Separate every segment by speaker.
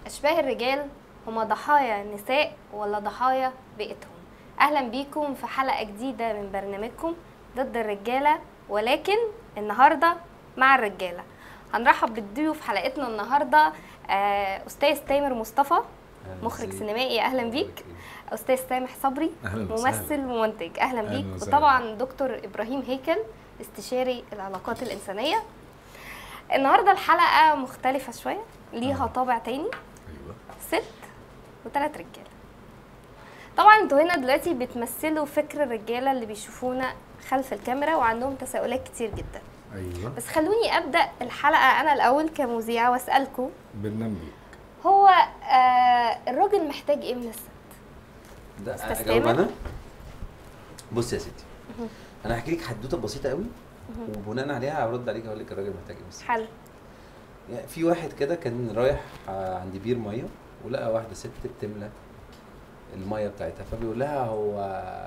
Speaker 1: أشباه الرجال هما ضحايا النساء ولا ضحايا بيئتهم أهلا بيكم في حلقة جديدة من برنامجكم ضد الرجالة ولكن النهاردة مع الرجالة هنرحب بالضيوف حلقتنا النهاردة آه، أستاذ تامر مصطفى مخرج سينمائي أهلا بيك أستاذ سامح صبري
Speaker 2: أهلاً وسهلاً.
Speaker 1: ممثل ومنتج أهلا
Speaker 2: أهلاً
Speaker 1: بيك
Speaker 2: وسهلاً.
Speaker 1: وطبعا دكتور إبراهيم هيكل استشاري العلاقات الإنسانية النهارده الحلقة مختلفة شوية ليها طابع تاني
Speaker 2: ايوه
Speaker 1: ست وثلاث رجاله طبعا انتوا هنا دلوقتي بتمثلوا فكر الرجاله اللي بيشوفونا خلف الكاميرا وعندهم تساؤلات كتير جدا
Speaker 2: ايوه
Speaker 1: بس خلوني ابدا الحلقه انا الاول كمذيعه واسالكم
Speaker 2: برنامج
Speaker 1: هو آه الراجل محتاج ايه من الست
Speaker 3: ده
Speaker 1: أستاذ
Speaker 3: اجاوب
Speaker 1: تامر؟
Speaker 3: انا بص يا ستي انا هحكي لك حدوته بسيطه قوي وبناء عليها هرد عليك اقول لك الراجل محتاج ايه بس
Speaker 1: حل
Speaker 3: يعني في واحد كده كان رايح آه، عند بير ميه ولقى واحده ست بتملى الميه بتاعتها فبيقول لها هو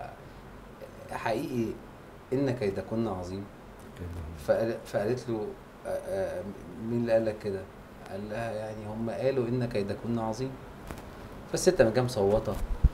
Speaker 3: حقيقي ان كيدكن عظيم فقال- فقالت له آه، آه، مين اللي قال لك كده؟ قال لها يعني هم قالوا ان كيدكن عظيم فالست قامت جايه مصوته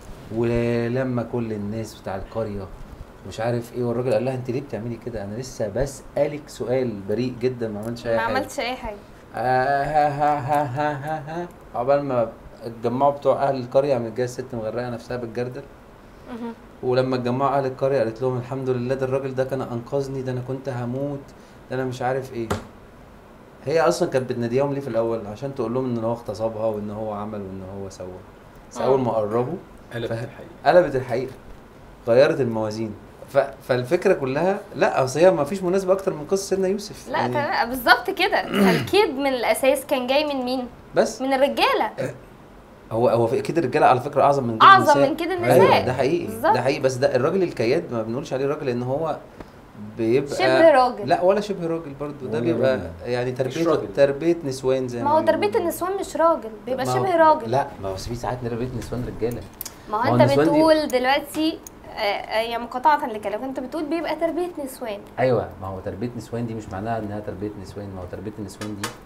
Speaker 3: ولما كل الناس بتاع القريه مش عارف ايه والراجل قال لها انت ليه بتعملي كده؟ انا لسه بسالك سؤال بريء جدا ما عملتش اي
Speaker 1: ما
Speaker 3: حاجه
Speaker 1: عملتش اي حاجه
Speaker 3: آه ها ها ها ها ها ها عقبال ما اتجمعوا بتوع اهل القريه قامت جايه الست مغرقه نفسها بالجردل
Speaker 1: مهم.
Speaker 3: ولما اتجمعوا اهل القريه قالت لهم الحمد لله ده الراجل ده كان انقذني ده انا كنت هموت ده انا مش عارف ايه هي اصلا كانت بتناديهم ليه في الاول عشان تقول لهم ان هو اغتصبها وان هو عمل وان هو سوى بس
Speaker 1: آه.
Speaker 3: اول ما قربوا
Speaker 2: قلب
Speaker 3: فاهم.
Speaker 2: الحقيقه
Speaker 3: قلبت الحقيقه غيرت الموازين ف... فالفكره كلها لا اصل هي ما فيش مناسبه اكتر من قصه سيدنا يوسف
Speaker 1: لا تمام بالظبط كده فالكيد من الاساس كان جاي من مين
Speaker 3: بس
Speaker 1: من الرجاله
Speaker 3: هو هو في اكيد الرجاله على فكره اعظم من كده
Speaker 1: اعظم
Speaker 3: النساء.
Speaker 1: من كده
Speaker 3: ايوه
Speaker 1: النساء
Speaker 3: ده حقيقي
Speaker 1: بالظبط.
Speaker 3: ده حقيقي بس ده الراجل الكياد ما بنقولش عليه راجل لان هو بيبقى
Speaker 1: شبه راجل.
Speaker 3: لا ولا شبه راجل برضو ده
Speaker 2: ولا
Speaker 3: بيبقى
Speaker 2: راجل.
Speaker 3: يعني تربيه
Speaker 2: راجل.
Speaker 3: تربيه نسوان زي
Speaker 1: ما هو
Speaker 3: بيقولوا.
Speaker 1: تربيه النسوان مش راجل بيبقى
Speaker 3: ما هو-
Speaker 1: شبه راجل
Speaker 3: لا ما هو في ساعات تربيه نسوان رجاله
Speaker 1: ما
Speaker 3: ما
Speaker 1: هو
Speaker 3: هو
Speaker 1: انت
Speaker 3: النسوان دي-
Speaker 1: بتقول دلوقتي آه، آه، يعني مقاطعة لكلامك انت بتقول بيبقى تربية نسوان
Speaker 3: ايوه ما هو تربيه نسوان دي مش معناها انها تربيه نسوان ما هو تربيه النسوان دي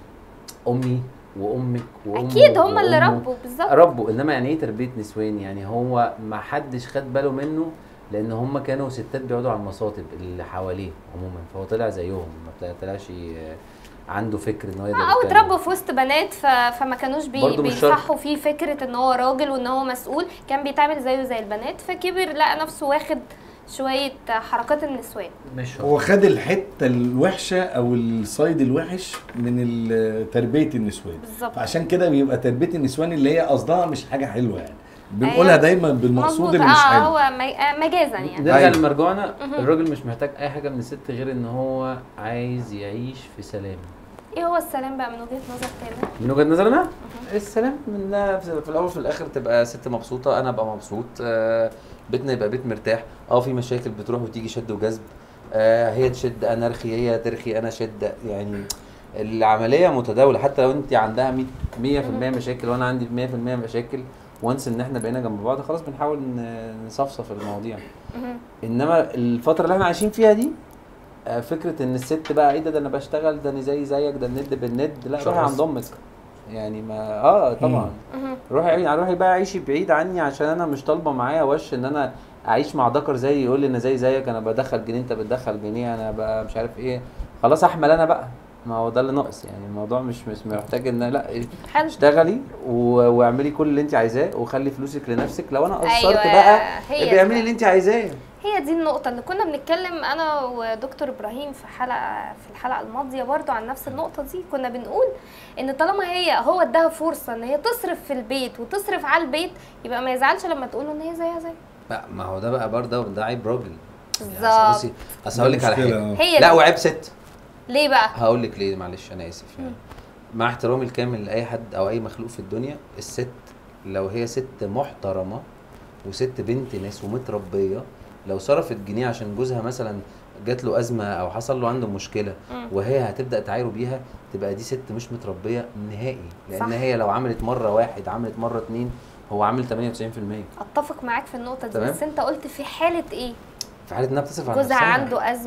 Speaker 3: امي وامك وامه
Speaker 1: اكيد هم اللي
Speaker 3: وأمه.
Speaker 1: ربوا بالظبط
Speaker 3: ربوا انما يعني ايه تربيه نسوان يعني هو ما حدش خد باله منه لان هم كانوا ستات بيقعدوا على المصاطب اللي حواليه عموما فهو طلع زيهم ما طلعش آه، عنده فكر ان هو يقدر
Speaker 1: او
Speaker 3: يتكلم.
Speaker 1: اتربوا في وسط بنات ف... فما كانوش بي...
Speaker 3: برضه مش شرط.
Speaker 1: بيصحوا فيه فكرة ان هو راجل وان هو مسؤول كان بيتعامل زيه زي البنات فكبر لقى نفسه واخد شوية حركات النسوان
Speaker 3: مش شرط.
Speaker 2: هو خد الحته الوحشه او الصيد الوحش من ال- تربيه النسوان
Speaker 1: بالظبط
Speaker 2: فعشان كده بيبقى تربيه النسوان اللي هي قصدها مش حاجه حلوه يعني بنقولها
Speaker 1: أيوة.
Speaker 2: دايما بالمقصود
Speaker 1: مظبوط.
Speaker 2: اللي مش
Speaker 1: اه
Speaker 2: حلو
Speaker 1: هو م... آه، مجازا يعني
Speaker 3: نرجع
Speaker 2: أيوة.
Speaker 3: لمرجوعنا
Speaker 1: مهم.
Speaker 3: الراجل مش محتاج اي حاجه من الست غير ان هو عايز يعيش في سلام
Speaker 1: ايه هو السلام بقى من وجهة نظر تامر
Speaker 3: من وجهه نظري انا السلام من إنها في في الاول وفي الاخر تبقى ست مبسوطه انا ابقى مبسوط آه، بيتنا يبقى بيت مرتاح اه في مشاكل بتروح وتيجي شد وجذب آه، هي تشد انا ارخي هي ترخي انا شد يعني العمليه متداوله حتى لو انت عندها 100 100% مشاكل وانا عندي 100% مشاكل وانس ان احنا بقينا جنب بعض خلاص بنحاول ن- نصفصف المواضيع
Speaker 1: مهم.
Speaker 3: انما الفتره اللي احنا عايشين فيها دي آه، فكره ان الست بقى ايه ده ده انا بشتغل ده انا زي زيك ده الند بالند لا روحي
Speaker 2: شخص.
Speaker 3: عند امك يعني ما اه طبعا
Speaker 1: مهم.
Speaker 3: روحي يعني روحي بقى عيشي بعيد عني عشان انا مش طالبه معايا وش ان انا اعيش مع ذكر زي يقول لي انا زي زيك انا بدخل جنيه انت بتدخل جنيه انا بقى مش عارف ايه خلاص احمل انا بقى ما هو ده اللي ناقص يعني الموضوع مش مش محتاج ان لا
Speaker 1: حلو
Speaker 3: اشتغلي و- واعملي كل اللي انت عايزاه وخلي فلوسك لنفسك لو انا قصرت
Speaker 1: أيوة،
Speaker 3: بقى
Speaker 1: هي دي
Speaker 3: ابقي اعملي
Speaker 1: بقى.
Speaker 3: اللي انت عايزاه
Speaker 1: هي دي النقطة اللي كنا بنتكلم أنا ودكتور إبراهيم في حلقة في الحلقة الماضية برضو عن نفس النقطة دي كنا بنقول إن طالما هي هو اداها فرصة إن هي تصرف في البيت وتصرف على البيت يبقى ما يزعلش لما تقول له إن هي زيها زي
Speaker 3: لا ما هو ده بقى برضه ده عيب راجل يعني
Speaker 1: بالظبط
Speaker 3: أصل بصي اصل هقول لك على
Speaker 2: مشكلة،
Speaker 3: حاجه
Speaker 2: آه.
Speaker 1: هي
Speaker 3: لا
Speaker 1: دي.
Speaker 3: وعيب ست
Speaker 1: ليه بقى؟
Speaker 3: هقول لك ليه معلش انا اسف يعني مع احترامي الكامل لاي حد او اي مخلوق في الدنيا الست لو هي ست محترمه وست بنت ناس ومتربيه لو صرفت جنيه عشان جوزها مثلا جات له ازمه او حصل له عنده مشكله
Speaker 1: مم.
Speaker 3: وهي هتبدا تعايره بيها تبقى دي ست مش متربيه نهائي لان
Speaker 1: صح.
Speaker 3: هي لو عملت مره واحد عملت مره اتنين هو عامل 98%
Speaker 1: اتفق معاك في النقطه دي
Speaker 3: تمام.
Speaker 1: بس انت قلت في حاله ايه
Speaker 3: في حاله انها بتصرف على
Speaker 1: جوزها
Speaker 3: نفسها
Speaker 1: عنده ازمه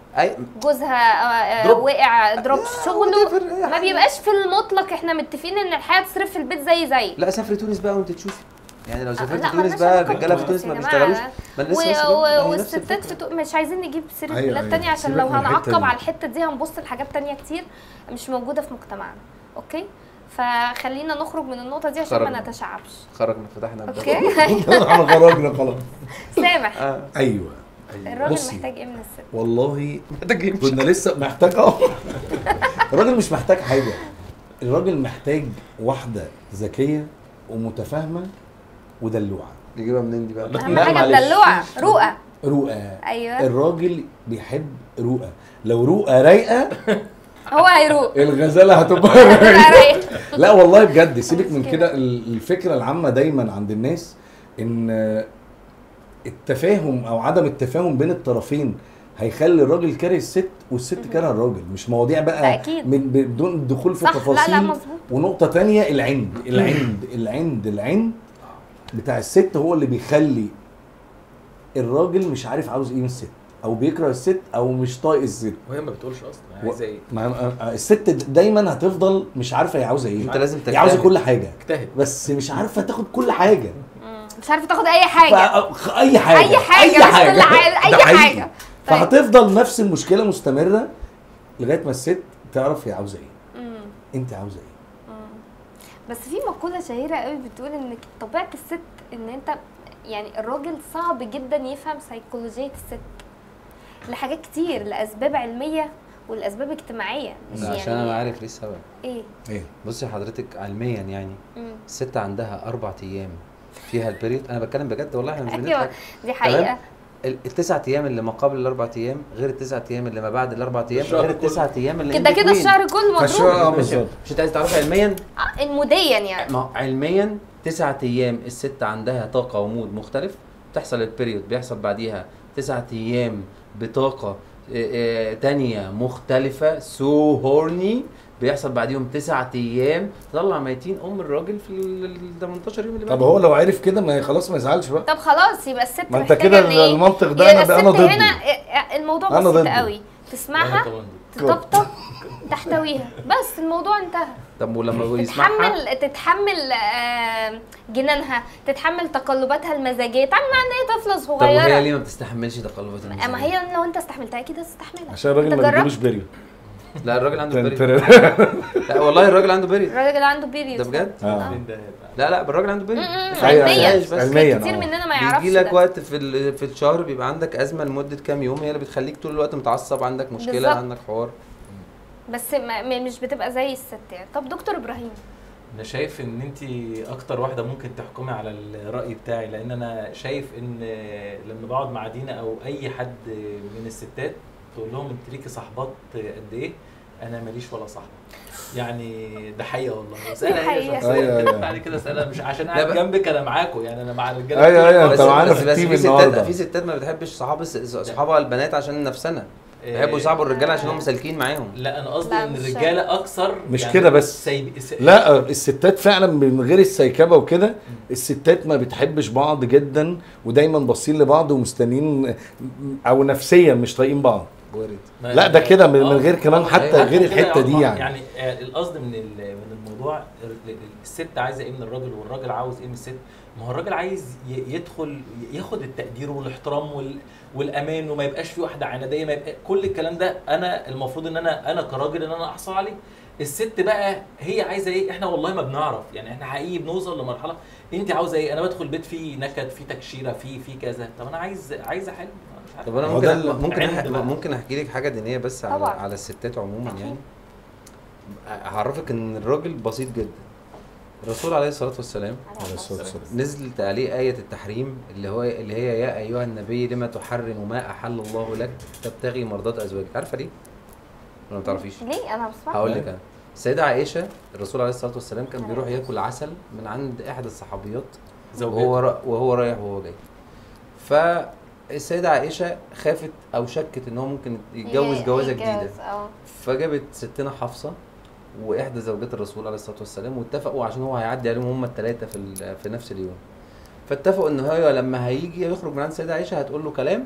Speaker 3: اي
Speaker 1: جوزها آه، آه،
Speaker 3: دروب.
Speaker 1: وقع دروب شغله
Speaker 3: whatever، أي
Speaker 1: ما
Speaker 3: حاجة.
Speaker 1: بيبقاش في المطلق احنا متفقين ان الحياه تصرف في البيت زي زي
Speaker 3: لا سافري تونس بقى وانت تشوفي يعني لو سافرت
Speaker 1: لا،
Speaker 3: تونس
Speaker 1: مالناش
Speaker 3: بقى
Speaker 1: علاقة
Speaker 3: الرجاله في
Speaker 1: بتونس
Speaker 3: تونس ما
Speaker 1: يا جماعة.
Speaker 3: بيشتغلوش ما أنا
Speaker 1: و...
Speaker 3: لسه لسه
Speaker 1: و...
Speaker 3: بقول، ما هي نفس
Speaker 1: والستات
Speaker 3: الفكرة.
Speaker 1: في تو... مش عايزين نجيب سيره
Speaker 2: أيوة،
Speaker 1: بلاد
Speaker 2: أيوة.
Speaker 1: تانية عشان
Speaker 2: سيبك
Speaker 1: لو
Speaker 2: من الحتة
Speaker 1: هنعقب
Speaker 2: دي.
Speaker 1: على الحته دي هنبص لحاجات تانية كتير مش موجوده في مجتمعنا اوكي فخلينا نخرج من النقطه دي عشان ما
Speaker 3: خرجنا.
Speaker 1: نتشعبش
Speaker 3: خرجنا فتحنا الباب.
Speaker 1: اوكي
Speaker 2: احنا خرجنا خلاص
Speaker 1: سامح
Speaker 3: اه
Speaker 2: ايوه
Speaker 1: الراجل
Speaker 2: بصي.
Speaker 1: محتاج ايه من الست
Speaker 2: والله
Speaker 3: محتاج يمشي
Speaker 2: كنا لسه محتاج اه الراجل مش محتاج حاجه الراجل محتاج واحده ذكيه ومتفاهمه ودلوعه
Speaker 3: نجيبها منين دي بقى
Speaker 1: اهم
Speaker 2: لا،
Speaker 1: حاجه
Speaker 2: معلش.
Speaker 1: الدلوعه رؤى
Speaker 2: رؤى
Speaker 1: ايوه
Speaker 2: الراجل بيحب رؤى لو رؤى رايقه
Speaker 1: هو هيروق
Speaker 2: الغزاله هتبقى
Speaker 1: هتبقى
Speaker 2: رايقه
Speaker 1: رايق
Speaker 2: لا والله بجد سيبك من
Speaker 1: كده.
Speaker 2: كده ال- الفكره العامه دايما عند الناس ان التفاهم او عدم التفاهم بين الطرفين هيخلي الراجل كاره الست والست كاره الراجل مش مواضيع
Speaker 1: ده
Speaker 2: بقى
Speaker 1: أكيد.
Speaker 2: من بدون الدخول في
Speaker 1: صح لا
Speaker 2: تفاصيل
Speaker 1: لا مظبوط
Speaker 2: ونقطه تانية العند العند العند العند بتاع الست هو اللي بيخلي الراجل مش عارف عاوز ايه من الست او بيكره الست او مش طايق الست
Speaker 4: وهي ما بتقولش اصلا هي
Speaker 2: و-
Speaker 4: عايزه ايه
Speaker 2: ما ما- الست دايما هتفضل مش عارفه هي عاوزه ايه
Speaker 3: انت لازم
Speaker 2: هي عاوزه
Speaker 3: تجتهد.
Speaker 2: كل حاجه
Speaker 4: اجتهد
Speaker 2: بس مش عارفه تاخد كل حاجه
Speaker 1: مم. مش عارفه تاخد اي حاجه
Speaker 2: ف- اي حاجه
Speaker 1: اي حاجه مش كل حاجه اي
Speaker 2: ده حقيقي.
Speaker 1: حاجه طيب.
Speaker 2: فهتفضل نفس المشكله مستمره لغايه ما الست تعرف هي عاوزه ايه
Speaker 1: مم.
Speaker 2: انت عاوزه ايه
Speaker 1: مم. بس في مقولة شهيرة قوي بتقول ان طبيعة الست ان انت يعني الراجل صعب جدا يفهم سيكولوجية الست لحاجات كتير لأسباب علمية والأسباب اجتماعية مش
Speaker 3: ده عشان انا عارف ليه السبب
Speaker 1: ايه
Speaker 2: ايه
Speaker 3: بصي حضرتك علميا يعني
Speaker 1: مم.
Speaker 3: الست عندها اربع ايام فيها البريود انا بتكلم بجد والله احنا مش
Speaker 1: ايوه
Speaker 3: بنضحك
Speaker 1: دي حقيقة
Speaker 3: ال- التسع ايام اللي ما قبل الاربع ايام غير التسع ايام اللي ما بعد الاربع ايام
Speaker 4: الشهر
Speaker 3: غير
Speaker 4: كله.
Speaker 3: التسع ايام اللي
Speaker 1: كده
Speaker 3: in
Speaker 1: كده
Speaker 3: between.
Speaker 1: الشهر كله
Speaker 2: فالشهر-
Speaker 1: مضروب
Speaker 2: آه،
Speaker 3: مش
Speaker 2: بالظبط.
Speaker 3: مش انت عايز تعرفي علميا
Speaker 1: آه، المديا يعني
Speaker 3: ما هو علميا تسعة ايام الست عندها طاقة ومود مختلف بتحصل البريود بيحصل بعديها تسعة ايام بطاقة آه، آه، تانية مختلفة سو هورني بيحصل بعديهم تسعة ايام تطلع ميتين ام الراجل في ال 18 يوم اللي
Speaker 2: طب
Speaker 3: بعدهم.
Speaker 2: هو لو عرف كده ما خلاص ما يزعلش بقى
Speaker 1: طب خلاص يبقى الست
Speaker 2: ما انت
Speaker 1: محتاجة
Speaker 2: كده
Speaker 1: إن إيه؟
Speaker 2: المنطق ده
Speaker 1: يبقى
Speaker 2: انا بقى انا
Speaker 1: الست
Speaker 2: ضده
Speaker 1: هنا آه، الموضوع
Speaker 2: أنا
Speaker 1: بسيط
Speaker 2: ضده.
Speaker 1: قوي
Speaker 4: وأنا
Speaker 1: تسمعها
Speaker 4: طبعاً
Speaker 1: تطبطب تحتويها بس الموضوع انتهى
Speaker 3: طب ولما هو يسمعها
Speaker 1: تتحمل تتحمل آه، جنانها تتحمل تقلباتها المزاجيه تعمل عندها طفله
Speaker 3: طب وهي
Speaker 1: صغيره
Speaker 3: ليه ما بتستحملش تقلبات المزاج؟
Speaker 1: اما هي لو انت استحملتها كده تستحملها
Speaker 2: عشان الراجل
Speaker 1: انت
Speaker 2: ما بيجيلوش
Speaker 1: جربت؟
Speaker 2: بريو
Speaker 3: لا الراجل عنده بريد
Speaker 2: تن-
Speaker 3: لا والله الراجل عنده بريد
Speaker 1: الراجل عنده بيريود
Speaker 3: ده بجد؟
Speaker 2: اه
Speaker 4: من ده
Speaker 3: لا لا الراجل عنده بريد
Speaker 2: أيوة،
Speaker 1: علميا
Speaker 2: أيوة،
Speaker 1: بس
Speaker 2: علمياً،
Speaker 1: كتير
Speaker 2: آه.
Speaker 1: مننا ما يعرفش
Speaker 3: بيجي لك
Speaker 1: ده.
Speaker 3: وقت في ال- في الشهر بيبقى عندك ازمه لمده كام يوم هي اللي بتخليك طول الوقت متعصب عندك مشكله
Speaker 1: بالظبط.
Speaker 3: عندك حوار
Speaker 1: بس ما م- مش بتبقى زي الست يعني طب دكتور ابراهيم
Speaker 4: انا شايف ان انت اكتر واحده ممكن تحكمي على الراي بتاعي لان انا شايف ان لما بقعد مع دينا او اي حد من الستات تقول لهم انت ليكي صحبات قد ايه انا ماليش ولا صاحبه يعني ده حقيقه والله اسالها هي
Speaker 1: حقيقة.
Speaker 4: شخصيا
Speaker 2: أيوة،
Speaker 4: كده
Speaker 2: أيوة.
Speaker 4: بعد كده اسالها مش عشان
Speaker 3: لا
Speaker 4: قاعد
Speaker 3: بقى-
Speaker 4: جنبك انا معاكم يعني انا مع الرجاله
Speaker 2: أيوة،
Speaker 4: كتير.
Speaker 2: أيوة،
Speaker 3: بس
Speaker 2: أنت معانا
Speaker 3: بس,
Speaker 2: في
Speaker 3: بس
Speaker 2: التيم
Speaker 3: في ستات
Speaker 2: النهاردة.
Speaker 3: في ستات ما بتحبش صحاب صحابها البنات عشان نفسنا
Speaker 4: إيه،
Speaker 3: بيحبوا يصاحبوا الرجاله عشان هم سالكين معاهم
Speaker 4: لا انا قصدي
Speaker 1: لا،
Speaker 4: ان
Speaker 1: مش
Speaker 4: الرجاله اكثر
Speaker 2: مش كده بس.
Speaker 4: سايب... س...
Speaker 2: لا الستات فعلا من غير السيكبه وكده الستات ما بتحبش بعض جدا ودايما باصين لبعض ومستنيين او نفسيا مش طايقين بعض
Speaker 3: وارد
Speaker 4: ما-
Speaker 2: لا ده كده من, من
Speaker 4: آه،
Speaker 2: غير كمان
Speaker 4: آه،
Speaker 2: حتى
Speaker 4: أيوة.
Speaker 2: غير
Speaker 4: كده
Speaker 2: الحته دي يعني
Speaker 4: يعني آه، القصد من ال- من الموضوع ال- الست عايزه ايه من الراجل والراجل عاوز ايه من الست ما هو الراجل عايز ي- يدخل ياخد التقدير والاحترام وال والامان وما يبقاش في واحده عناديه ما يبقى كل الكلام ده انا المفروض ان انا انا كراجل ان انا احصل عليه الست بقى هي عايزه ايه احنا والله ما بنعرف يعني احنا حقيقي بنوصل لمرحله انت عاوزه ايه انا بدخل بيت فيه نكد فيه تكشيره فيه فيه كذا طب انا عايز عايز احل مش عارف.
Speaker 3: طب انا
Speaker 2: هو
Speaker 3: ممكن
Speaker 2: ده
Speaker 3: أح-
Speaker 2: ال-
Speaker 3: ممكن
Speaker 4: عند
Speaker 3: أح-
Speaker 4: بقى.
Speaker 3: ممكن احكي لك حاجه دينيه بس على
Speaker 1: طبعاً.
Speaker 3: على الستات عموما
Speaker 1: أكيد.
Speaker 3: يعني هعرفك ان الراجل بسيط جدا الرسول عليه الصلاه والسلام
Speaker 2: عليه الصلاة والسلام.
Speaker 3: نزلت عليه آية التحريم اللي هو اللي هي يا أيها النبي لما تحرم ما أحل الله لك تبتغي مرضات أزواجك عارفة ليه؟ ولا ما تعرفيش؟
Speaker 1: ليه انا بسمع
Speaker 3: هقول لك أنا السيدة عائشة الرسول عليه الصلاة والسلام كان بيروح ياكل عسل من عند إحدى الصحابيات
Speaker 4: زوجات.
Speaker 3: وهو را- وهو رايح وهو جاي فالسيدة عائشة خافت أو شكت إن هو ممكن يتجوز جوازة جديدة
Speaker 1: يتجوز، اه
Speaker 3: فجابت ستنا حفصه واحدى زوجات الرسول عليه الصلاه والسلام واتفقوا عشان هو هيعدي عليهم هم الثلاثه في ال- في نفس اليوم فاتفقوا ان هو لما هيجي يخرج من عند السيده عائشه هتقول له كلام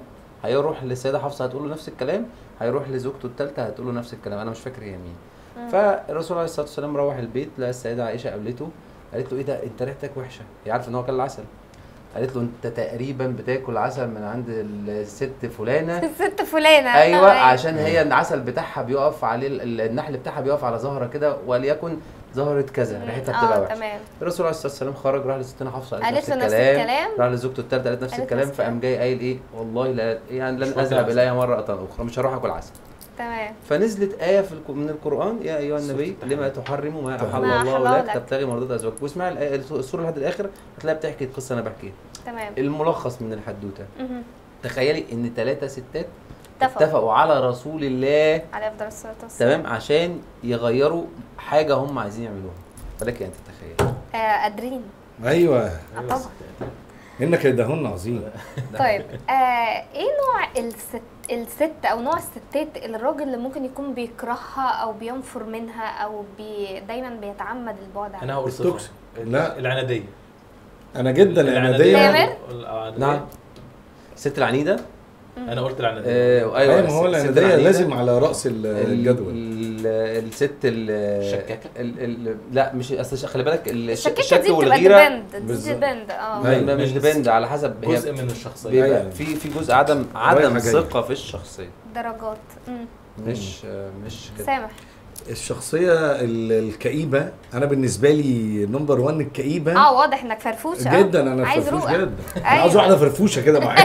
Speaker 3: هيروح للسيده حفصه هتقول له نفس الكلام هيروح لزوجته الثالثه هتقول له نفس الكلام انا مش فاكر هي مين
Speaker 1: مم.
Speaker 3: فالرسول عليه الصلاه والسلام روح البيت لقى السيده عائشه قابلته قالت له ايه ده انت ريحتك وحشه هي عارفه ان هو كان العسل قالت له انت تقريبا بتاكل عسل من عند الست فلانه
Speaker 1: الست فلانه
Speaker 3: ايوه
Speaker 1: آه،
Speaker 3: عشان هي العسل بتاعها بيقف عليه ال- النحل بتاعها بيقف على زهره كده وليكن زهره كذا
Speaker 1: مم.
Speaker 3: ريحتها بتبقى
Speaker 1: اه
Speaker 3: وحشه
Speaker 1: تمام
Speaker 3: الرسول عليه الصلاه والسلام خرج راح لستنا حفصه قالت
Speaker 1: قالت
Speaker 3: نفس
Speaker 1: له نفس
Speaker 3: الكلام
Speaker 1: الكلام
Speaker 3: راح لزوجته الثالثه قالت نفس
Speaker 1: قالت
Speaker 3: الكلام
Speaker 1: نفس
Speaker 3: فقام
Speaker 1: الكلام.
Speaker 3: جاي قايل ايه والله لا يعني
Speaker 4: مش
Speaker 3: لن
Speaker 4: واكل
Speaker 3: اذهب
Speaker 4: عسل.
Speaker 3: اليها مره اخرى مش هروح اكل عسل
Speaker 1: تمام
Speaker 3: فنزلت آية في الك- من القرآن يا أيها
Speaker 4: سورة
Speaker 3: النبي
Speaker 4: التحريم.
Speaker 3: لما تحرم ما
Speaker 2: تحرم.
Speaker 3: أحل
Speaker 1: ما
Speaker 3: الله
Speaker 1: أحل
Speaker 3: لك
Speaker 1: لك.
Speaker 3: تبتغي مرضات أزواجك واسمع الآية السورة لحد الآخر هتلاقيها بتحكي القصة أنا بحكيها
Speaker 1: تمام
Speaker 3: الملخص من الحدوتة
Speaker 1: مهم.
Speaker 3: تخيلي إن ثلاثة ستات
Speaker 1: اتفقوا
Speaker 3: اتفقوا على رسول الله
Speaker 1: عليه افضل الصلاه والسلام
Speaker 3: تمام عشان يغيروا حاجة هم عايزين يعملوها فلك أن تتخيل
Speaker 1: آه قادرين
Speaker 2: ايوه
Speaker 1: آه طبعا
Speaker 2: انك يدهن عظيم
Speaker 1: طيب آه ايه نوع الست الست او نوع الستات اللي الراجل اللي ممكن يكون بيكرهها او بينفر منها او بي دايما بيتعمد البعد عنها
Speaker 4: انا هقول صفه
Speaker 2: التوكسيك. لا.
Speaker 4: العناديه
Speaker 2: انا جدا
Speaker 1: تامر؟
Speaker 2: العناديه
Speaker 4: العنادية.
Speaker 3: نعم الست العنيدة
Speaker 4: انا قلت العناديه
Speaker 3: آه،
Speaker 2: ايوه ما هو
Speaker 3: الست
Speaker 2: العناديه
Speaker 3: العنيدة.
Speaker 2: لازم على راس ال- الجدول
Speaker 3: ال- ال- الست ال
Speaker 4: الشكاكة؟
Speaker 3: ال ال لا مش اصل خلي بالك ال- الش-
Speaker 1: الشكاكه
Speaker 3: الشك
Speaker 1: دي بتبقى
Speaker 3: والغيره
Speaker 1: ديبند دي
Speaker 2: بالظبط.
Speaker 1: ديبند اه
Speaker 2: أيوة.
Speaker 3: ما- مش
Speaker 4: من
Speaker 3: ديبند على حسب هي
Speaker 4: جزء من الشخصيه
Speaker 3: بيبقى
Speaker 2: أيوة.
Speaker 3: في في جزء عدم عدم
Speaker 2: رايحة جاية.
Speaker 3: ثقه في الشخصيه
Speaker 1: درجات مم.
Speaker 3: مش مش كده
Speaker 1: سامح
Speaker 2: الشخصيه ال- الكئيبه انا بالنسبه لي نمبر 1 الكئيبه
Speaker 1: اه واضح انك فرفوش آه.
Speaker 2: جدا انا
Speaker 1: عايز
Speaker 2: فرفوش
Speaker 1: رؤى.
Speaker 2: جدا انا
Speaker 1: أيوة.
Speaker 2: عاوز واحده فرفوشه كده معايا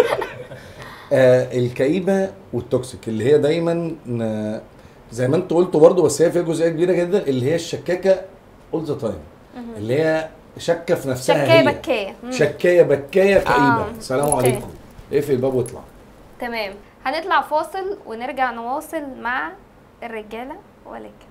Speaker 2: آه الكئيبه والتوكسيك اللي هي دايما ن- زي ما انت قلت برضه بس هي فيها جزئيه كبيره جدا اللي هي الشكاكه اول ذا تايم اللي هي شاكه في نفسها
Speaker 1: شكايه
Speaker 2: هي
Speaker 1: بكايه مم.
Speaker 2: شكايه بكايه كئيبه
Speaker 1: آه،
Speaker 2: سلام
Speaker 1: أوكي.
Speaker 2: عليكم اقفل الباب واطلع
Speaker 1: تمام هنطلع فاصل ونرجع نواصل مع الرجاله ولكن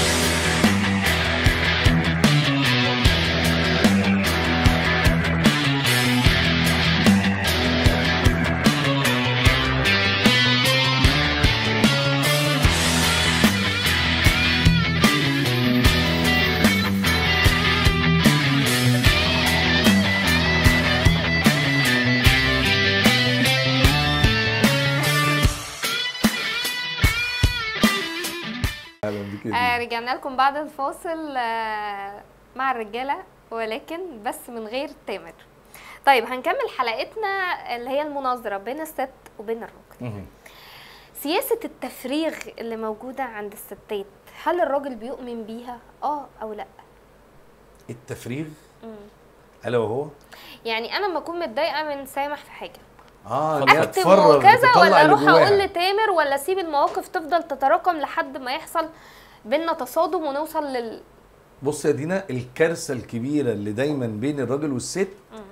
Speaker 2: اهلا بيك يا
Speaker 1: آه
Speaker 2: دي.
Speaker 1: رجعنا لكم بعد الفاصل آه مع الرجاله ولكن بس من غير تامر طيب هنكمل حلقتنا اللي هي المناظره بين الست وبين الراجل
Speaker 2: مهم.
Speaker 1: سياسه التفريغ اللي موجوده عند الستات هل الراجل بيؤمن بيها اه او لا
Speaker 2: التفريغ
Speaker 1: مم.
Speaker 2: الا وهو
Speaker 1: يعني انا لما اكون متضايقه من سامح في حاجه
Speaker 2: اه اللي هي
Speaker 1: اكتب
Speaker 2: تفرغ،
Speaker 1: وكذا
Speaker 2: تطلع
Speaker 1: ولا
Speaker 2: اللي
Speaker 1: اروح
Speaker 2: جواها.
Speaker 1: اقول لتامر ولا اسيب المواقف تفضل تتراكم لحد ما يحصل بينا تصادم ونوصل لل
Speaker 2: بص يا دينا الكارثه الكبيره اللي دايما بين الراجل والست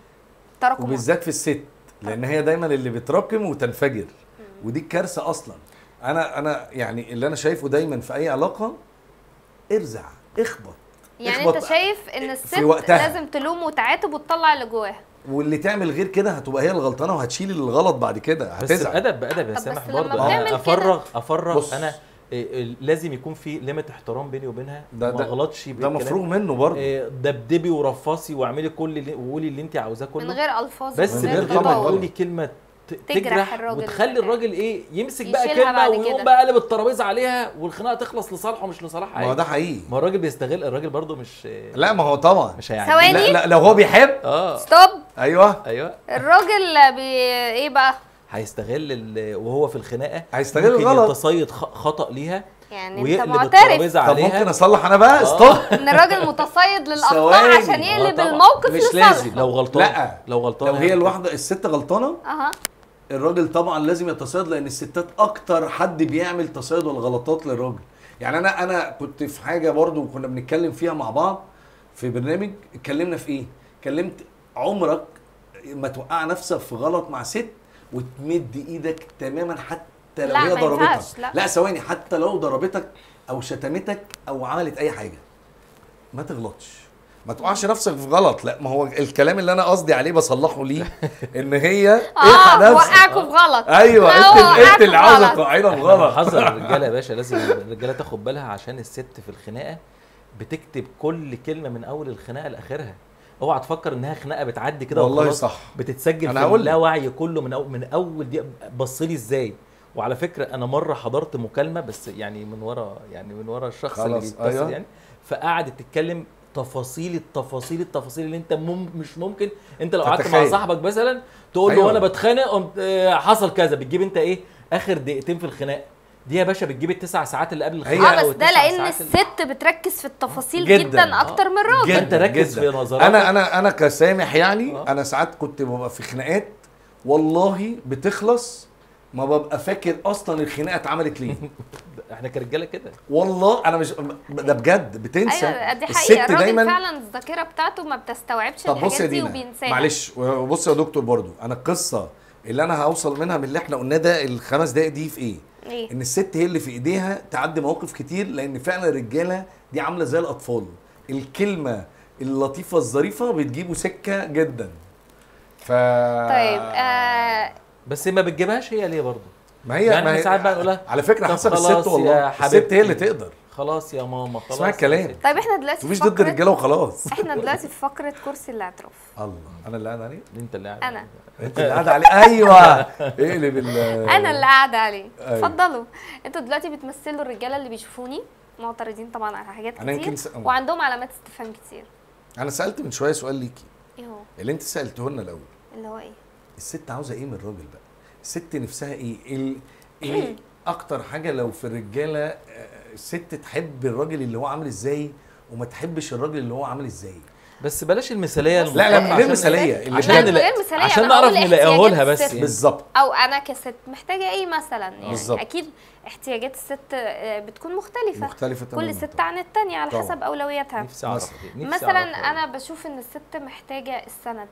Speaker 1: تراكم
Speaker 2: وبالذات في الست لان هي دايما اللي بتراكم وتنفجر ودي الكارثه اصلا انا انا يعني اللي انا شايفه دايما في اي علاقه ارزع اخبط
Speaker 1: يعني
Speaker 2: اخبط
Speaker 1: انت شايف ان
Speaker 2: في
Speaker 1: الست
Speaker 2: وقتها.
Speaker 1: لازم تلوم وتعاتب وتطلع اللي جواها
Speaker 2: واللي تعمل غير كده هتبقى هي الغلطانه وهتشيل الغلط بعد كده
Speaker 4: بس
Speaker 2: هتزعل
Speaker 4: بادب بادب يا
Speaker 1: طب
Speaker 4: سامح
Speaker 1: بس لما
Speaker 4: برضه
Speaker 1: بتعمل
Speaker 4: انا
Speaker 1: كده-
Speaker 4: افرغ افرغ
Speaker 2: بص.
Speaker 4: انا إيه، إيه، لازم يكون في ليميت احترام بيني وبينها
Speaker 2: ده-
Speaker 4: ما
Speaker 2: ده-
Speaker 4: اغلطش
Speaker 2: ده
Speaker 4: بالكلام.
Speaker 2: مفروغ منه برضه
Speaker 4: إيه، دبدبي ورفصي واعملي كل اللي وقولي اللي انت عاوزاه كله
Speaker 1: من غير الفاظ
Speaker 4: بس
Speaker 1: ومن
Speaker 2: من
Speaker 1: غير
Speaker 2: غير
Speaker 4: كده
Speaker 2: طبعاً.
Speaker 1: غضب.
Speaker 4: قولي كلمه ت-
Speaker 1: تجرح
Speaker 4: تجرح
Speaker 1: الراجل
Speaker 4: وتخلي
Speaker 1: اللي
Speaker 4: الراجل ايه يمسك بقى
Speaker 1: يشيلها
Speaker 4: كلمه
Speaker 1: بعد
Speaker 4: ويقوم
Speaker 1: كده.
Speaker 4: بقى قلب الترابيزه عليها والخناقه تخلص لصالحه مش لصالحها
Speaker 2: ما هو
Speaker 4: إيه؟
Speaker 2: ده حقيقي
Speaker 4: ما هو الراجل بيستغل الراجل برضه مش
Speaker 2: لا ما هو طبعا
Speaker 4: مش هيعمل
Speaker 1: ثواني.
Speaker 2: لا, لا لو هو بيحب
Speaker 4: اه
Speaker 1: ستوب
Speaker 2: ايوه
Speaker 4: ايوه
Speaker 1: الراجل بي ايه بقى
Speaker 4: هيستغل ال- وهو في الخناقه
Speaker 2: هيستغل
Speaker 4: ممكن
Speaker 2: الغلط.
Speaker 4: يتصيد خ- خطا ليها
Speaker 1: يعني انت
Speaker 4: ويقلب
Speaker 1: معترف
Speaker 4: الترابيزه
Speaker 2: طب
Speaker 4: عليها
Speaker 2: ممكن اصلح انا بقى
Speaker 4: آه.
Speaker 2: ستوب
Speaker 1: ان الراجل متصيد للاخطاء
Speaker 2: ثواني.
Speaker 1: عشان
Speaker 4: آه
Speaker 1: يقلب
Speaker 4: طبعا.
Speaker 1: الموقف
Speaker 2: مش
Speaker 1: لصالحه
Speaker 2: لازم.
Speaker 4: لو غلطان
Speaker 2: لا.
Speaker 4: لو غلطان
Speaker 2: لو هي الواحده الست غلطانه
Speaker 1: اها
Speaker 2: الراجل طبعا لازم يتصيد لان الستات اكتر حد بيعمل تصيد والغلطات للراجل يعني انا انا كنت في حاجه برضو كنا بنتكلم فيها مع بعض في برنامج اتكلمنا في ايه اتكلمت عمرك ما توقع نفسك في غلط مع ست وتمد ايدك تماما حتى لو
Speaker 1: لا،
Speaker 2: هي
Speaker 1: ما
Speaker 2: ضربتك
Speaker 1: ينفعش، لا.
Speaker 2: لا ثواني حتى لو ضربتك او شتمتك او عملت اي حاجه ما تغلطش ما توقعش نفسك في غلط لا ما هو الكلام اللي انا قصدي عليه بصلحه ليه ان هي
Speaker 1: اه
Speaker 2: الحق نفسك
Speaker 1: وقعكوا في غلط
Speaker 2: ايوه
Speaker 1: لا،
Speaker 2: انت
Speaker 1: وقعكوا
Speaker 2: انت اللي
Speaker 1: في
Speaker 2: عاوزه
Speaker 1: غلط.
Speaker 2: توقعينا في
Speaker 4: انا
Speaker 2: غلط
Speaker 4: بحذر الرجاله يا باشا لازم الرجاله تاخد بالها عشان الست في الخناقه بتكتب كل كلمه من اول الخناقه لاخرها اوعى تفكر انها خناقه بتعدي كده
Speaker 2: والله
Speaker 4: وخلاص.
Speaker 2: صح
Speaker 4: بتتسجل
Speaker 2: أنا
Speaker 4: في
Speaker 2: هقول لك.
Speaker 4: اللاوعي كله من أول من اول دي بص لي ازاي وعلى فكره انا مره حضرت مكالمه بس يعني من ورا يعني من ورا الشخص اللي
Speaker 2: خلاص،
Speaker 4: بيتصل
Speaker 2: أيوة.
Speaker 4: يعني فقعدت تتكلم تفاصيل التفاصيل التفاصيل اللي انت مم مش ممكن انت لو قعدت مع
Speaker 2: تتخيل.
Speaker 4: صاحبك مثلا تقول له
Speaker 2: أيوة.
Speaker 4: وانا بتخانق قمت آه، حصل كذا بتجيب انت ايه اخر دقيقتين في الخناق دي يا باشا بتجيب التسع ساعات اللي قبل
Speaker 2: هي-
Speaker 4: الخناق
Speaker 1: اه
Speaker 4: أو
Speaker 1: بس ده
Speaker 4: التسع
Speaker 1: لان
Speaker 4: ساعات اللي-
Speaker 1: الست بتركز في التفاصيل
Speaker 2: جداً.
Speaker 1: جدا, اكتر من الراجل
Speaker 4: فانت ركز في نظراتك
Speaker 2: انا انا انا كسامح يعني
Speaker 4: آه.
Speaker 2: انا ساعات كنت ببقى في خناقات والله بتخلص ما ببقى فاكر اصلا الخناقه اتعملت ليه
Speaker 4: احنا كرجاله كده
Speaker 2: والله انا مش ده بجد بتنسى
Speaker 1: ايوه دي
Speaker 2: الست
Speaker 1: حقيقه الراجل
Speaker 2: دايما
Speaker 1: فعلا الذاكره بتاعته ما بتستوعبش
Speaker 2: طب بص يا
Speaker 1: الحاجات دي
Speaker 2: دينا
Speaker 1: وبينساها
Speaker 2: معلش وبص يا دكتور برضو انا القصه اللي انا هوصل منها من اللي احنا قلناه ده الخمس دقايق دي في ايه؟
Speaker 1: ايه
Speaker 2: ان الست هي اللي في ايديها تعدي مواقف كتير لان فعلا الرجاله دي عامله زي الاطفال الكلمه اللطيفه الظريفه بتجيبوا سكه جدا ف
Speaker 1: طيب آه
Speaker 4: بس ما بتجيبهاش هي ليه برضه
Speaker 2: ما هي
Speaker 4: يعني
Speaker 2: ما
Speaker 4: إحنا
Speaker 2: هي
Speaker 4: ساعات بقى نقولها
Speaker 2: على فكره
Speaker 4: طب
Speaker 2: حسب
Speaker 4: خلاص
Speaker 2: الست
Speaker 4: يا
Speaker 2: والله الست
Speaker 4: حبيبتي.
Speaker 2: هي اللي تقدر
Speaker 4: خلاص يا ماما خلاص
Speaker 2: اسمعي الكلام.
Speaker 4: يا ستي.
Speaker 1: طيب احنا دلوقتي
Speaker 2: مفيش
Speaker 1: في
Speaker 2: ضد
Speaker 1: فقرة
Speaker 2: الرجاله وخلاص
Speaker 1: احنا دلوقتي في فقره كرسي الاعتراف
Speaker 2: الله انا اللي قاعد عليه
Speaker 4: انت اللي قاعد
Speaker 1: أنا.
Speaker 2: انت اللي قاعد عليه ايوه اقلب ال
Speaker 1: انا اللي قاعده عليه
Speaker 2: أيوة.
Speaker 1: اتفضلوا انتوا دلوقتي بتمثلوا الرجاله اللي بيشوفوني معترضين طبعا على حاجات
Speaker 2: أنا
Speaker 1: كتير
Speaker 2: يمكن س-
Speaker 1: وعندهم علامات استفهام كتير
Speaker 2: انا سالت من شويه سؤال ليكي
Speaker 1: ايه هو
Speaker 2: اللي انت سالته لنا الاول
Speaker 1: اللي هو ايه
Speaker 2: الست عاوزه ايه من الراجل بقى الست نفسها ايه ال... ايه اكتر حاجه لو في الرجاله آه، الست تحب الراجل اللي هو عامل ازاي وما تحبش الراجل اللي هو عامل ازاي
Speaker 4: بس بلاش المثاليه
Speaker 1: بص،
Speaker 2: لا لا
Speaker 4: المطلقة
Speaker 2: غير
Speaker 4: عشان-
Speaker 2: مثاليه اللي
Speaker 4: عشان
Speaker 1: لا
Speaker 2: بجد
Speaker 4: نلا-
Speaker 1: غير مثاليه
Speaker 4: عشان
Speaker 1: أنا
Speaker 4: نعرف
Speaker 1: بقول
Speaker 4: نلاقيه
Speaker 1: احتياجات
Speaker 4: لها بس
Speaker 1: الست.
Speaker 4: يعني.
Speaker 2: بالظبط
Speaker 1: او انا كست محتاجه ايه مثلا يعني
Speaker 2: بالظبط.
Speaker 1: اكيد احتياجات الست آه، بتكون مختلفه
Speaker 2: مختلفه
Speaker 1: كل
Speaker 2: تماماً
Speaker 1: ست
Speaker 2: طبعاً.
Speaker 1: عن التانية على
Speaker 2: طبعاً.
Speaker 1: حسب اولوياتها
Speaker 4: نفسي اعرف نفسي
Speaker 1: مثلا
Speaker 4: أعرف.
Speaker 1: انا بشوف ان الست محتاجه السند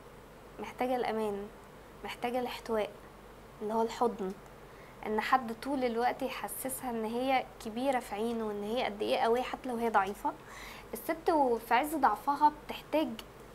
Speaker 1: محتاجه الامان محتاجه الاحتواء اللي هو الحضن ان حد طول الوقت يحسسها ان هي كبيره في عينه وان هي قد ايه قويه حتى لو هي ضعيفه الست في عز ضعفها بتحتاج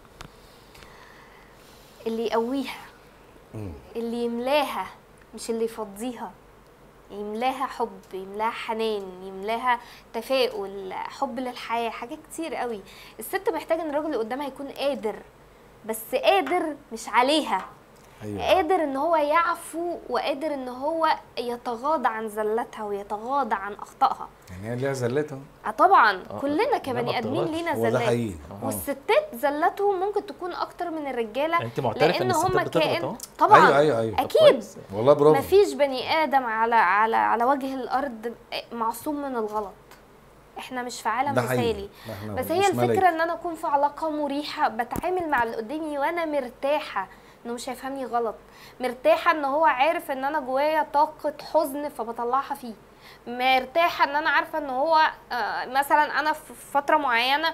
Speaker 1: اللي يقويها
Speaker 2: مم.
Speaker 1: اللي يملاها مش اللي يفضيها يملاها حب يملاها حنان يملاها تفاؤل حب للحياة حاجات كتير قوي الست محتاجة ان الراجل اللي قدامها يكون قادر بس قادر مش عليها
Speaker 2: ايوه
Speaker 1: قادر ان هو يعفو وقادر ان هو يتغاضى عن زلتها ويتغاضى عن اخطائها
Speaker 2: يعني هي ليها زلتها
Speaker 1: اه طبعا
Speaker 4: آه،
Speaker 1: كلنا
Speaker 4: لا،
Speaker 1: كبني
Speaker 4: ما
Speaker 1: ادمين
Speaker 4: بتغلطش.
Speaker 1: لينا
Speaker 2: هو ده
Speaker 1: زلات
Speaker 2: حقيقي آه.
Speaker 1: والستات زلتهم ممكن تكون اكتر من الرجاله
Speaker 4: انت معترفه
Speaker 1: لان
Speaker 4: ان
Speaker 1: هم
Speaker 4: الستات بتغلط
Speaker 1: كائن
Speaker 4: اهو
Speaker 1: طبعا
Speaker 2: ايوه ايوه ايوه
Speaker 4: طب
Speaker 1: اكيد
Speaker 4: كويس.
Speaker 2: والله برافو
Speaker 1: مفيش بني ادم على على على وجه الارض معصوم من الغلط احنا مش في عالم
Speaker 2: ده حقيقي
Speaker 1: مثالي
Speaker 2: احنا
Speaker 1: بس
Speaker 2: مش
Speaker 1: هي الفكره
Speaker 2: ملايكة.
Speaker 1: ان انا اكون في علاقه مريحه بتعامل مع اللي قدامي وانا مرتاحه انه مش هيفهمني غلط مرتاحه ان هو عارف ان انا جوايا طاقه حزن فبطلعها فيه مرتاحه ان انا عارفه ان هو آه، مثلا انا في فتره معينه